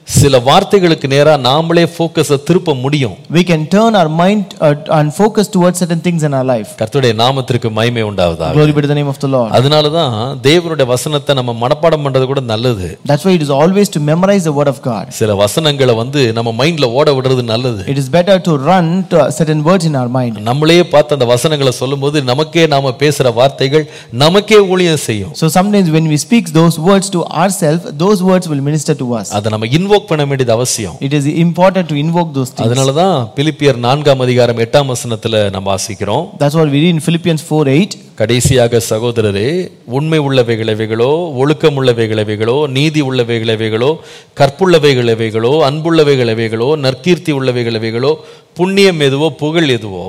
சில வார்த்தைகளுக்கு நேரா நாமளே ஃபோக்கஸை திருப்ப முடியும் We can turn our mind uh, and focus towards certain things in our life. கர்த்தருடைய நாமத்திற்கு மகிமை உண்டாவதாக Glory be to the name of the Lord. அதனால தான் தேவனுடைய வசனத்தை நம்ம மனப்பாடம் பண்றது கூட நல்லது That's why it is always to memorize the word of God. சில வசனங்களை வந்து நம்ம மைண்ட்ல ஓட விடுறது நல்லது It is better to run to certain words in our mind. நம்மளே பார்த்து அந்த வசனங்களை சொல்லும்போது நமக்கே நாம பேசுற வார்த்தைகள் நமக்கே ஊழியம் செய்யும் So sometimes when we speak those words to ourselves, those words will minister to us. அதை நம்ம இன்வோக் பண்ண வேண்டியது அவசியம் It is important to invoke those things. அதனால தான் பிலிப்பியர் நான்காம் அதிகாரம் எட்டாம் வசனத்துல நம்ம வாசிக்கிறோம் That's what we read in Philippians 4 8. கடைசியாக சகோதரரே உண்மை உள்ளவைகளவைகளோ ஒழுக்கம் உள்ளவைகளவைகளோ நீதி உள்ளவைகளவைகளோ கற்புள்ளவைகளவைகளோ அன்புள்ளவைகளவைகளோ நற்கீர்த்தி உள்ளவைகளவைகளோ புண்ணியம் எதுவோ புகழ் எதுவோ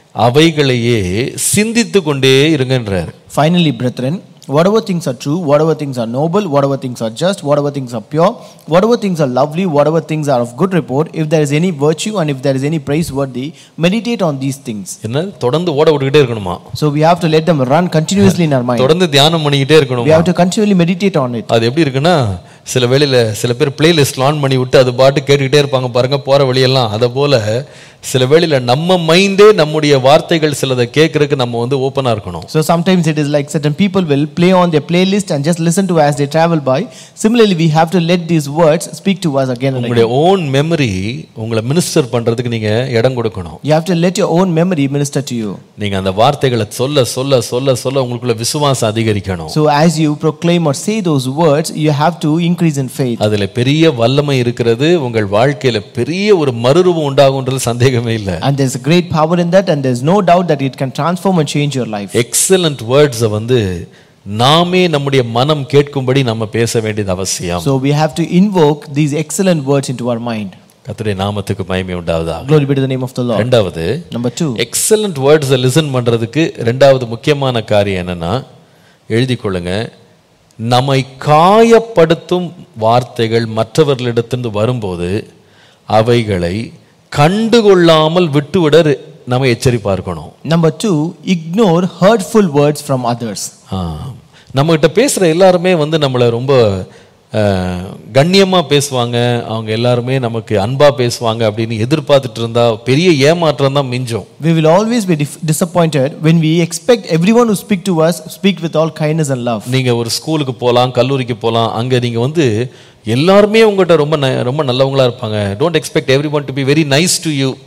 அவைகளையே சிந்தித்து கொண்டே இருங்கன்றார் Finally, brethren, whatever things are true, whatever things are noble, whatever things are just, whatever things are pure, whatever things are lovely, whatever things are of good report, if there is any virtue and if there is any praiseworthy, meditate on these things. என்ன தொடர்ந்து ஓட விட்டுக்கிட்டே இருக்கணுமா So we have to let them run continuously in our mind. தொடர்ந்து தியானம் பண்ணிக்கிட்டே We இருக்கணுமா have to continually meditate on it. அது எப்படி இருக்குன்னா சில வேளையில சில பேர் பிளேலிஸ்ட் ஆன் பண்ணி விட்டு அது பாட்டு கேட்டுக்கிட்டே இருப்பாங்க பாருங்க போற வழியெல்லாம் அதை போல சில வேளையில நம்ம மைண்டே நம்முடைய வார்த்தைகள் சிலதை கேட்கறதுக்கு நம்ம வந்து ஓப்பனா இருக்கணும் So sometimes it is like certain people will play on their playlist and just listen to as they travel by. Similarly, we have to let these words speak to us again and again. உங்களுடைய own memory உங்களை minister பண்றதுக்கு நீங்க இடம் கொடுக்கணும் You have to let your own memory minister to you. நீங்க அந்த வார்த்தைகளை சொல்ல சொல்ல சொல்ல சொல்ல உங்களுக்குள்ள விசுவாசம் அதிகரிக்கணும் So as you proclaim or say those words, you have to increase in faith. அதுல பெரிய வல்லமை இருக்கிறது உங்கள் வாழ்க்கையில பெரிய ஒரு மறுரூபம் உண்டாகுன்றது சந்தேகமே இல்லை And there's a great power in that, and there's no doubt that it can transform and change your life. Excellent வேர்ட்ஸை வந்து நாமே நம்முடைய மனம் கேட்கும்படி நம்ம பேச வேண்டியது அவசியம் So we have to invoke these excellent words into our mind. கர்த்தருடைய நாமத்துக்கு மகிமை உண்டாவதாக Glory be to the name of the Lord. ரெண்டாவது Number two, எக்ஸலண்ட் வேர்ட்ஸை லிசன் பண்றதுக்கு ரெண்டாவது முக்கியமான காரியம் என்னன்னா எழுதி கொள்ளுங்க நம்மை காயப்படுத்தும் வார்த்தைகள் மற்றவர்களிடத்திலிருந்து வரும்போது அவைகளை கண்டுகொள்ளாமல் விட்டுவிட நம்ம எச்சரிப்பா இருக்கணும் number two, ignore hurtful words from others. ஆ. நம்மகிட்ட பேசுற எல்லாருமே வந்து நம்மளை ரொம்ப அஹ், கண்ணியமா பேசுவாங்க அவங்க எல்லாருமே நமக்கு அன்பா பேசுவாங்க அப்படின்னு எதிர்பார்த்துட்டு இருந்தா பெரிய ஏமாற்றம் தான் மிஞ்சும் We will always be dif- disappointed when we expect everyone who speak to us speak with all kindness and love. நீங்க ஒரு ஸ்கூலுக்கு போகலாம் கல்லூரிக்கு போகலாம் அங்க நீங்க வந்து எல்லாருமே உங்கள்கிட்ட ரொம்ப ந- ரொம்ப நல்லவங்களா இருப்பாங்க don't expect everyone to be very nice to you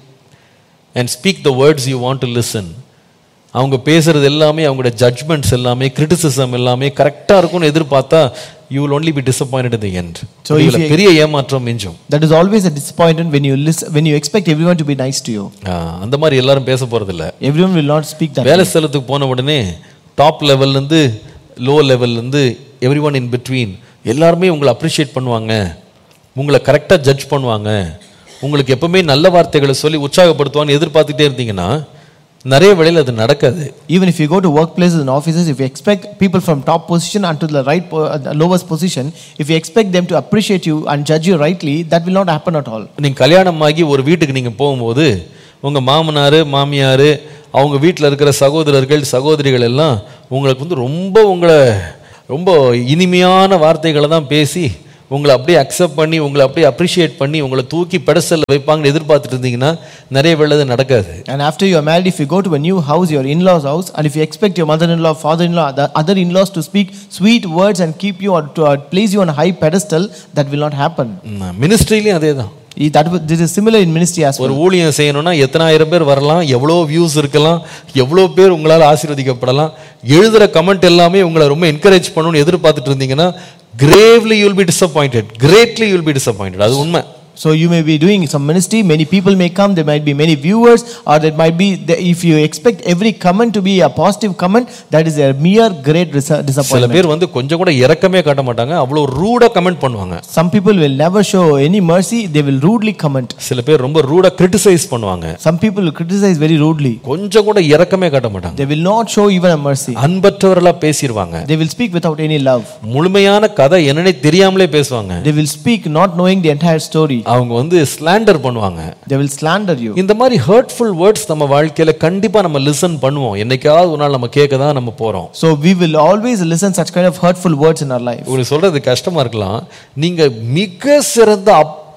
and speak the words you want to listen அவங்க பேசுறது எல்லாமே அவங்களோட ஜட்ஜ்மெண்ட்ஸ் எல்லாமே கிரிட்டிசிசம் எல்லாமே கரெக்டாக இருக்கும்னு எதிர்பார்த்தா you will only be disappoint in the end So if you- பெரிய ஏமாற்றம் மிஞ்சும் That is always a disappointment when you listen, when you expect everyone to be nice to you. ஆ, அந்த மாதிரி எல்லாரும் பேச போறதில்ல Everyone will not speak that. வேலை ஸ்தலத்துக்கு போன உடனே டாப் லெவல்லேருந்து லோ லெவல்லேருந்து எவ்ரி ஒன் இன் பிட்வீன் எல்லாருமே உங்களை அப்ரிஷியேட் பண்ணுவாங்க உங்களை கரெக்டாக ஜட்ஜ் பண்ணுவாங்க உங்களுக்கு எப்பவுமே நல்ல வார்த்தைகளை சொல்லி உற்சாகப்படுத்துவான்னு எதிர்பார்த்துட்டே இருந்தீங்கன்னா நிறைய வேளையில் அது நடக்காது Even if you go to workplaces and offices, if you expect people from top position unto the right po- uh, the lowest position, if you expect them to appreciate you and judge you rightly, that will not happen at all. நீங்கள் கல்யாணமாகி ஒரு வீட்டுக்கு நீங்கள் போகும்போது உங்கள் மாமனார் மாமியார் அவங்க வீட்டில் இருக்கிற சகோதரர்கள் சகோதரிகள் எல்லாம் உங்களுக்கு வந்து ரொம்ப உங்களை ரொம்ப இனிமையான வார்த்தைகளை தான் பேசி உங்களை அப்படியே அக்செப்ட் பண்ணி உங்களை அப்படியே அப்ரிஷியேட் பண்ணி உங்களை தூக்கி பெடசல்ல வைப்பாங்கன்னு எதிர்பார்த்துட்டு இருந்தீங்கன்னா நிறைய வேளை அது நடக்காது And after you are married, if you go to a new house, your in-laws house, and if you expect your mother-in-law, father-in-law, the other in-laws to speak sweet words and keep you or to uh, place you on a high pedestal, that will not happen. மினிஸ்ட்ரிலையும் அதே தான் E- That will- this is similar in ministry as well. ஒரு ஊழியம் செய்யணும்னா எத்தனாயிரம் பேர் வரலாம் எவ்வளோ views இருக்கலாம் எவ்வளோ பேர் உங்களால் ஆசீர்வதிக்கப்படலாம் எழுதுகிற கமெண்ட் எல்லாமே உங்களை ரொம்ப என்கரேஜ் பண்ணணும்னு எதிர்பார்த்துட்டு இருந்தீங்கன்னா gravely you'll be disappointed greatly you'll be disappointed அது உண்மை So you may be doing some ministry, many people may come, there might be many viewers, or there might be, the, if you expect every comment to be a positive comment, that is a mere great dis- சில disappointment. பேர் வந்து கொஞ்சம் கூட இறக்கமே காட்ட மாட்டாங்க அவ்வளோ ரூடாக comment பண்ணுவாங்க Some people will never show any mercy, they will rudely comment. சில பேர் ரொம்ப ரூடாக கிரிட்டிசைஸ் பண்ணுவாங்க Some people will criticize very rudely. கொஞ்சம் கூட இறக்கமே காட்ட மாட்டாங்க They will not show even a mercy. அன்பற்றவர்களாக பேசிடுவாங்க They will speak without any love. முழுமையான கதை என்னன்னே தெரியாமலே பேசுவாங்க They will speak not knowing the entire story. அவங்க வந்து ஸ்லாண்டர் பண்ணுவாங்க They will slander you. இந்த மாதிரி ஹர்ட்ஃபுல் வேர்ட்ஸ் நம்ம வாழ்க்கையில கண்டிப்பா நம்ம லிசன் பண்ணுவோம் என்னைக்காவது ஒரு நாள் நம்ம கேட்க தான் நம்ம போறோம் So we will always listen such kind of hurtful words in our life. உங்களுக்கு சொல்றது கஷ்டமா இருக்கலாம் நீங்க மிக சிறந்த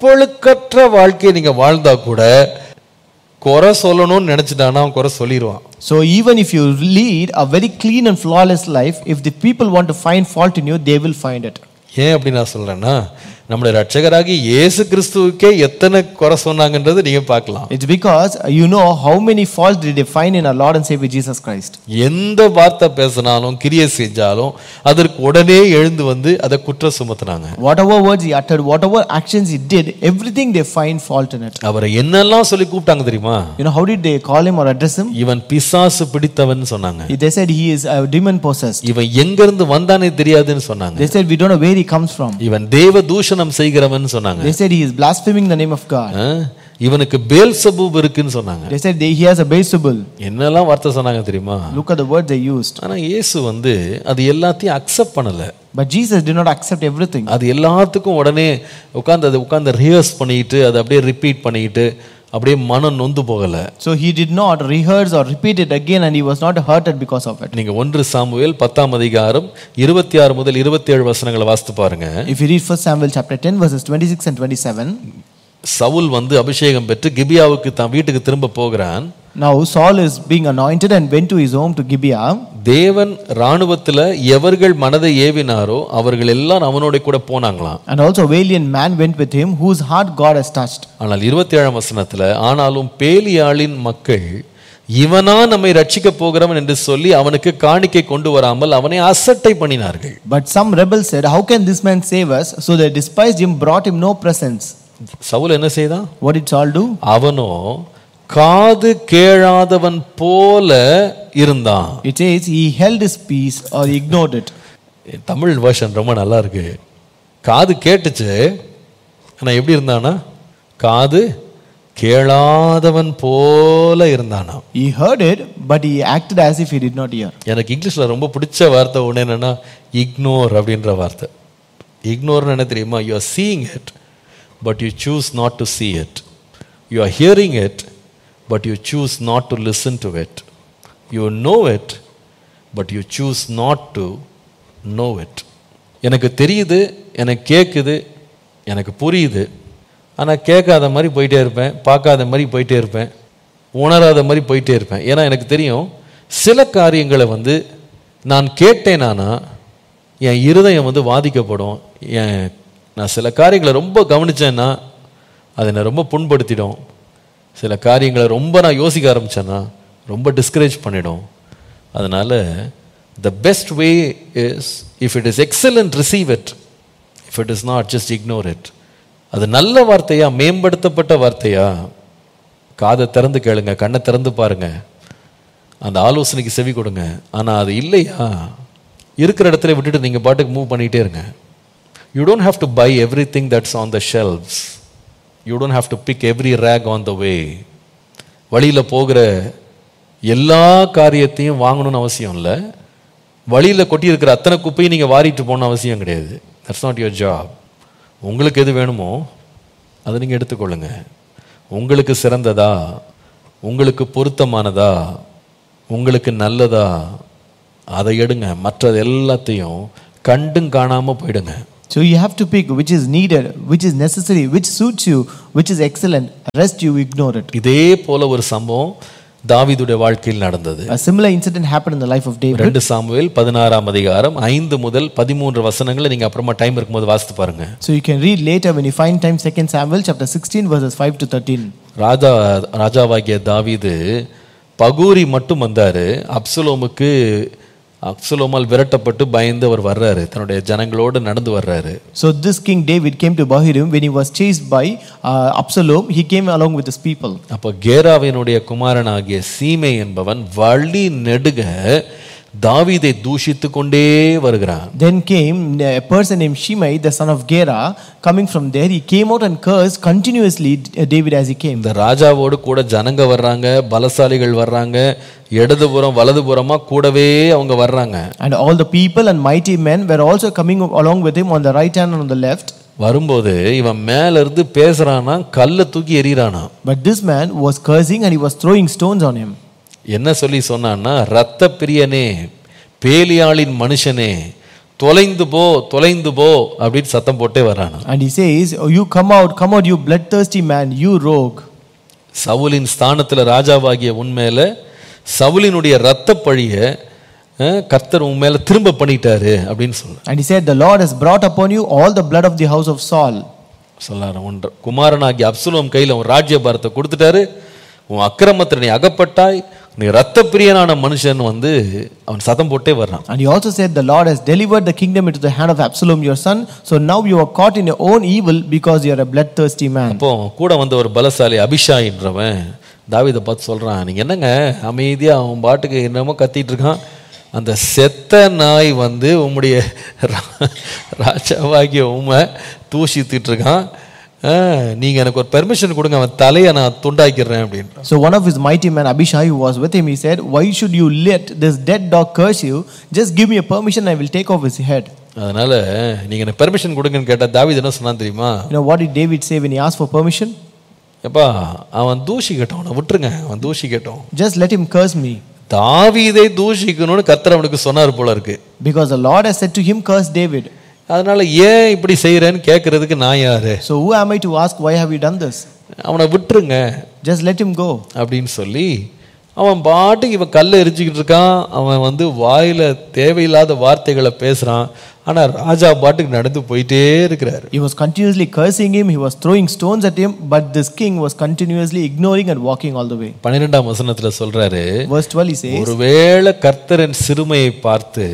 தப்பொழுக்கற்ற வாழ்க்கையை நீங்க வாழ்ந்தா கூட குறை சொல்லணும்னு நினைச்சிட்டானா அவன் குறை சொல்லிடுவான் So even if you lead a very clean and flawless life, if the people want to find fault in you, they will find it. ஏன் அப்படி நான் சொல்றேன்னா நம்முடைய ரட்சகராகி இயேசு கிறிஸ்துவுக்கே எத்தனை குறை சொன்னாங்கன்றது நீங்க பார்க்கலாம் It's because uh, you know how many faults did they find in our Lord and Savior Jesus Christ. எந்த வார்த்தை பேசினாலும் கிரியை செஞ்சாலும் அதற்கு உடனே எழுந்து வந்து அதை குற்றம் சுமத்துனாங்க Whatever words he uttered, whatever actions he did, everything they find fault in it. அவரை என்னெல்லாம் சொல்லி கூப்பிட்டாங்க தெரியுமா You know, how did they call him or address him? இவன் பிசாசு பிடித்தவன் சொன்னாங்க They said he is uh, demon possessed. இவன் எங்கிருந்து வந்தானே தெரியாதுன்னு சொன்னாங்க They said we don't know where he comes from. இவன் தேவ தூஷணம் செய்கிறவன் சொன்னாங்க They said he is blaspheming the name of God. ஆ? இவனுக்கு பேல் சபூப் இருக்குன்னு சொன்னாங்க They said they, he has a Beelzebul. என்னெல்லாம் வார்த்தை சொன்னாங்க தெரியுமா Look at the words they used. ஆனா இயேசு வந்து அது எல்லாத்தையும் அக்செப்ட் பண்ணல But Jesus did not accept everything. அது எல்லாத்துக்கும் உடனே உட்காந்து அதை உட்காந்து ரிஹர்ஸ் பண்ணிக்கிட்டு அதை அப்படியே ரிப்பீட் பண்ணிக்கிட்டு அப்படியே மனம் நொந்து போகல So he did not rehearse or repeat it again and he was not hurted because of it. நீங்க ஒன்று சாமுவேல் பத்தாம் அதிகாரம் இருபத்தி ஆறு முதல் இருபத்தி ஏழு வசனங்களை வாசித்து பாருங்க If you read 1 Samuel chapter 10 verses 26 and 27, Saul வந்து அபிஷேகம் பெற்று கிபியாவுக்கு தான் வீட்டுக்கு திரும்ப போகிறான் now Saul is being anointed and went to his home to Gibeah. தேவன் ராணுவத்துல எவர்கள் மனதை ஏவினாரோ அவர்கள் எல்லாம் அவனோட கூட போனாங்களாம் And also a valiant man went with him whose heart God has touched. ஆனால் இருபத்தி ஏழாம் வசனத்துல ஆனாலும் பேலியாளின் மக்கள் இவனா நம்மை ரட்சிக்க போகிறவன் என்று சொல்லி அவனுக்கு காணிக்கை கொண்டு வராமல் அவனை அசட்டை பண்ணினார்கள் But some rebels said, How can this man save us? So they despised him, brought him no presents. Saul என்ன செய்தான் What did Saul do? அவனோ காது கேளாதவன் போல இருந்தான் It says he held his peace or he ignored it. Tamil version ரொம்ப நல்லா இருக்கு காது கேட்டுச்சு ஆனா எப்படி இருந்தானா காது கேளாதவன் போல இருந்தானா He heard it, but he acted as if he did not hear. எனக்கு இங்கிலீஷ்ல ரொம்ப பிடிச்ச வார்த்தை ஒன்று என்னன்னா இக்னோர் அப்படின்ற வார்த்தை இக்னோர்னு என்ன தெரியுமா you are seeing it but you choose not to see it you are hearing it but you choose not to listen to it you know it but you choose not to know it எனக்கு தெரியுது எனக்கு கேட்குது எனக்கு புரியுது ஆனால் கேட்காத மாதிரி போயிட்டே இருப்பேன் பார்க்காத மாதிரி போயிட்டே இருப்பேன் உணராத மாதிரி போயிட்டே இருப்பேன் ஏன்னா எனக்கு தெரியும் சில காரியங்களை வந்து நான் கேட்டேனானா என் இருதயம் வந்து பாதிக்கப்படும் என் நான் சில காரியங்களை ரொம்ப கவனிச்சேன்னா அது என்னை ரொம்ப புண்படுத்திடும் சில காரியங்களை ரொம்ப நான் யோசிக்க ஆரம்பிச்சேன்னா ரொம்ப டிஸ்கரேஜ் பண்ணிடும் அதனால the best way is if it is excellent receive it if it is not just ignore it அது நல்ல வார்த்தையா மேம்படுத்தப்பட்ட வார்த்தையா காதை திறந்து கேளுங்க கண்ணை திறந்து பாருங்க அந்த ஆலோசனைக்கு செவி கொடுங்க ஆனா அது இல்லையா இருக்கிற இடத்துல விட்டுட்டு நீங்க பாட்டுக்கு மூவ் பண்ணிட்டே இருங்க you don't have to buy everything that's on the shelves you don't have to pick every rack on the way வழியில போகிற எல்லா காரியத்தையும் வாங்கணும்னு அவசியம் இல்லை வழியில கொட்டி இருக்கிற அத்தனை குப்பையும் நீங்க வாரிட்டு போகணும் அவசியம் கிடையாது தட்ஸ் நாட் யுவர் ஜாப் உங்களுக்கு எது வேணுமோ அதை நீங்க எடுத்துக்கொள்ளுங்க உங்களுக்கு சிறந்ததா உங்களுக்கு பொருத்தமானதா உங்களுக்கு நல்லதா அதை எடுங்க மற்றது எல்லாத்தையும் கண்டும் காணாம போயிடுங்க So you have to pick which is needed, which is necessary, which suits you, which is excellent. Rest you ignore it. இதே போல ஒரு சம்பவம் தாவீதுடைய வாழ்க்கையில் நடந்தது A similar incident happened in the life of David. ரெண்டு சாமுவேல் பதினாறாம் அதிகாரம் ஐந்து முதல் பதிமூன்று வசனங்களை நீங்க அப்புறமா டைம் இருக்கும்போது வாசித்து பாருங்க So you can read later when you find time 2 Samuel chapter 16 verses 5 to 13. ராஜா ராஜாவாகிய தாவீது பகூரி மட்டும் வந்தாரு அப்சலோமுக்கு அப்சலோமால் விரட்டப்பட்டு பயந்து அவர் வர்றாரு தன்னுடைய ஜனங்களோடு நடந்து வர்றாரு So this king David came to Bahirim when he was chased by uh, Absalom. He came along with his people. அப்போ கேராவினுடைய குமாரனாகிய சீமை என்பவன் வழி நெடுக தாவீதை தூஷித்து கொண்டே வருகிறான் Then came a person named Shimei, the son of Gera, coming from there. He came out and cursed continuously uh, David as he came. இந்த ராஜாவோடு கூட ஜனங்க வர்றாங்க பலசாலிகள் வர்றாங்க இடதுபுறம் வலதுபுறமா கூடவே அவங்க வர்றாங்க And all the people and mighty men were also coming along with him on the right hand and on the left. வரும்போது இவன் மேல இருந்து பேசுறானா கல்லை தூக்கி எறிகிறானா But this man was cursing and he was throwing stones on him. என்ன சொல்லி சொன்னான்னா ரத்த பிரியனே பேலியாளின் மனுஷனே தொலைந்து போ தொலைந்து போ அப்படின்னு சத்தம் போட்டே வரானா And he says, oh, You come out, come out, you bloodthirsty man, you rogue. சவுலின் ஸ்தானத்துல ராஜாவாகிய உண்மையில சவுலினுடைய ரத்த பழிய அஹ், கர்த்தர் உன் மேல திரும்ப பண்ணிட்டாரு அப்படின்னு சொல்ல And he said, The Lord has brought upon you all the blood of the house of Saul. சொல்லார ஒன்று குமாரனாகிய அப்சுலோம் கையில உன் ராஜ்யபாரத்தை கொடுத்துட்டாரு உன் அக்கிரமத்தில் நீ அகப்பட்டாய் நீ ரத்த பிரியனான மனுஷன் வந்து அவன் சத்தம் போட்டே வர்றான் And he also said, The Lord has delivered the kingdom into the hand of Absalom your son. So now you are caught in your own evil because you are a bloodthirsty man. அப்போ கூட வந்த ஒரு பலசாலி அபிஷாயின்றவன் தாவீதை பார்த்து சொல்றான் நீங்க என்னங்க அமைதியா அவன் பாட்டுக்கு என்னமோ கத்திட்டு இருக்கான் அந்த செத்த நாய் வந்து உம்முடைய ரா- ராஜாவாகிய உமை தூஷித்துட்டு இருக்கான் ஆ, நீங்க எனக்கு ஒரு பெர்மிஷன் கொடுங்க அவன் தலையை நான் துண்டாக்கிடுறேன் அப்படின்னு So one of his mighty men, Abishai, who was with him, he said, Why should you let this dead dog curse you? Just give me a permission, I will take off his head. அதனால நீங்க எனக்கு permission கொடுங்கன்னு கேட்டா தாவீது என்ன சொன்னான் தெரியுமா You know what did David say when he asked for permission? எப்பா அவன் தூஷி கேட்டோம் அவனை விட்டுருங்க அவன் தூஷி கேட்டோம் Just let him curse me. தாவீதை தூஷிக்கணும்னு கர்த்தர் அவனுக்கு சொன்னார் போல இருக்கு Because the Lord has said to him, Curse David. அதனால ஏன் இப்படி செய்யறேன்னு கேட்கறதுக்கு நான் யாரு So who am I to ask, Why have you done this? அவனை விட்டுருங்க Just let him go. அப்படின்னு சொல்லி அவன் பாட்டுக்கு இவன் கல்லை எரிஞ்சுக்கிட்டு இருக்கான் அவன் வந்து வாயில தேவையில்லாத வார்த்தைகளை பேசுறான் ஆனா ராஜா பாட்டுக்கு நடந்து போயிட்டே இருக்கிறாரு He was continuously cursing him, he was throwing stones at him, but this king was continuously ignoring and walking all the way. பன்னிரெண்டாம் வசனத்துல சொல்றாரு Verse 12 he says, ஒருவேளை கர்த்தரின் சிறுமையை பார்த்து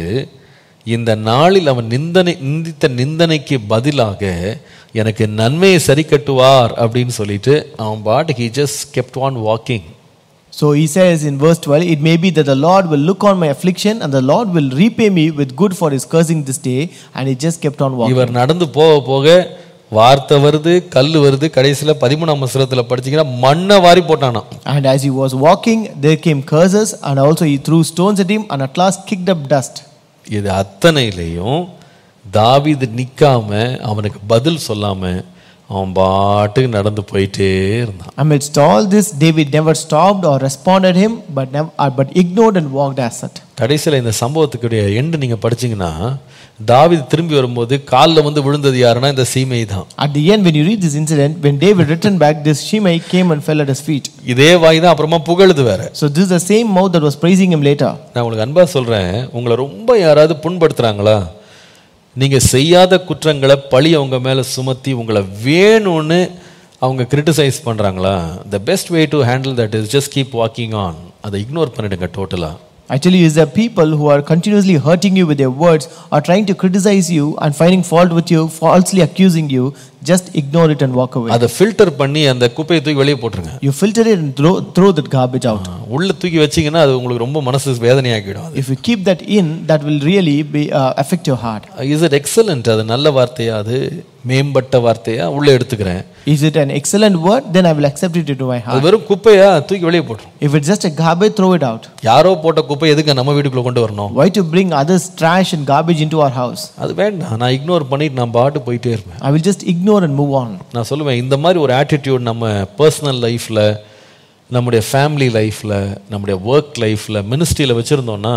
இந்த நாளில் அவன் நிந்தனை நிந்தித்த நிந்தனைக்கு பதிலாக எனக்கு நன்மையை சரி கட்டுவார் அப்படின்னு சொல்லிட்டு அவன் பாட்டுக்கு just kept on walking So he says in verse 12, It may be that the Lord will look on my affliction and the Lord will repay me with good for his cursing this day. And he just kept on walking. இவர் நடந்து போக போக வார்த்தை வருது கல் வருது கடைசியில் பதிமூணாம் வசனத்தில் படிச்சீங்கன்னா மண்ணை வாரி போட்டானாம் And as he was walking, there came curses, and also he threw stones at him and at last kicked up dust. இது அத்தனையிலையும் தாவீது நிற்காம அவனுக்கு பதில் சொல்லாம அவன் பாட்டுக்கு நடந்து போயிட்டே இருந்தான் Amidst all this, David never stopped or responded him, but, never, uh, but ignored and walked as it. கடைசியில் இந்த சம்பவத்துக்குடைய எண்டு நீங்கள் படிச்சீங்கன்னா தாவீது திரும்பி வரும்போது காலில் வந்து விழுந்தது யாருன்னா இந்த சீமை தான் At the end, when you read this incident, when David returned back, this Shimei came and fell at his feet. இதே வாய் தான் அப்புறமா புகழுது வேற So this is the same mouth that was praising him later. நான் உங்களுக்கு அன்பா சொல்றேன் உங்களை ரொம்ப யாராவது புண்படுத்துறாங்களா நீங்க செய்யாத குற்றங்களை பழி அவங்க மேல சுமத்தி உங்களை வேணும்னு அவங்க கிரிட்டிசைஸ் பண்றாங்களா the best way to handle that is just keep walking on அதை இக்னோர் பண்ணிடுங்க டோட்டலா Actually, is there people who are continuously hurting you with their words or trying to criticize you and finding fault with you, falsely accusing you, just ignore it and walk away. அதை filter பண்ணி அந்த குப்பையை தூக்கி வெளியே போட்டுருங்க You filter it and throw, throw that garbage out. உள்ள தூக்கி வச்சீங்கன்னா அது உங்களுக்கு ரொம்ப மனசு வேதனையாக்கிடும் அது If you keep that in, that will really be, uh, affect your heart. Is it excellent அது நல்ல வார்த்தையா அது மேம்பட்ட வார்த்தையா உள்ள எடுத்துக்கிறேன் Is it an excellent word? Then I will accept it into my அது heart. வெறும் குப்பையா தூக்கி வெளியே போட்டுரும் If it's just a garbage, throw it out. யாரோ போட்ட குப்பை எதுக்கு நம்ம வீட்டுக்குள்ள கொண்டு வரணும் Why to bring others' trash and garbage into our house? அது வேண்டாம் நான் இக்னோர் பண்ணிட்டு நான் பாட்டு போயிட்டே இருப்பேன் I will just ignore and move on. நான் சொல்லுவேன் இந்த மாதிரி ஒரு ஆட்டிடியூட் நம்ம பர்சனல் லைஃப்பில் நம்முடைய ஃபேமிலி லைஃப்பில் நம்முடைய ஒர்க் லைஃப்பில் மினிஸ்ட்ரியில் வச்சுருந்தோம்னா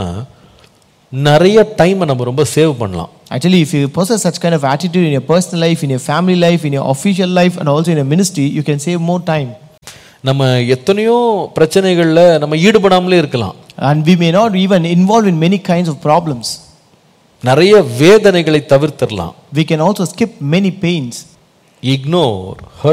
நிறைய டைமை நம்ம ரொம்ப சேவ் பண்ணலாம் Actually, if you possess such kind of attitude in your personal life, in your family life, in your official life, and also in your ministry, you can save more time. நம்ம எத்தனையோ பிரச்சனைகளில் நம்ம ஈடுபடாமலே இருக்கலாம் And we may not even involve in many kinds of problems. நிறைய வேதனைகளை தவிர்த்திடலாம் We can also skip many pains. Ignore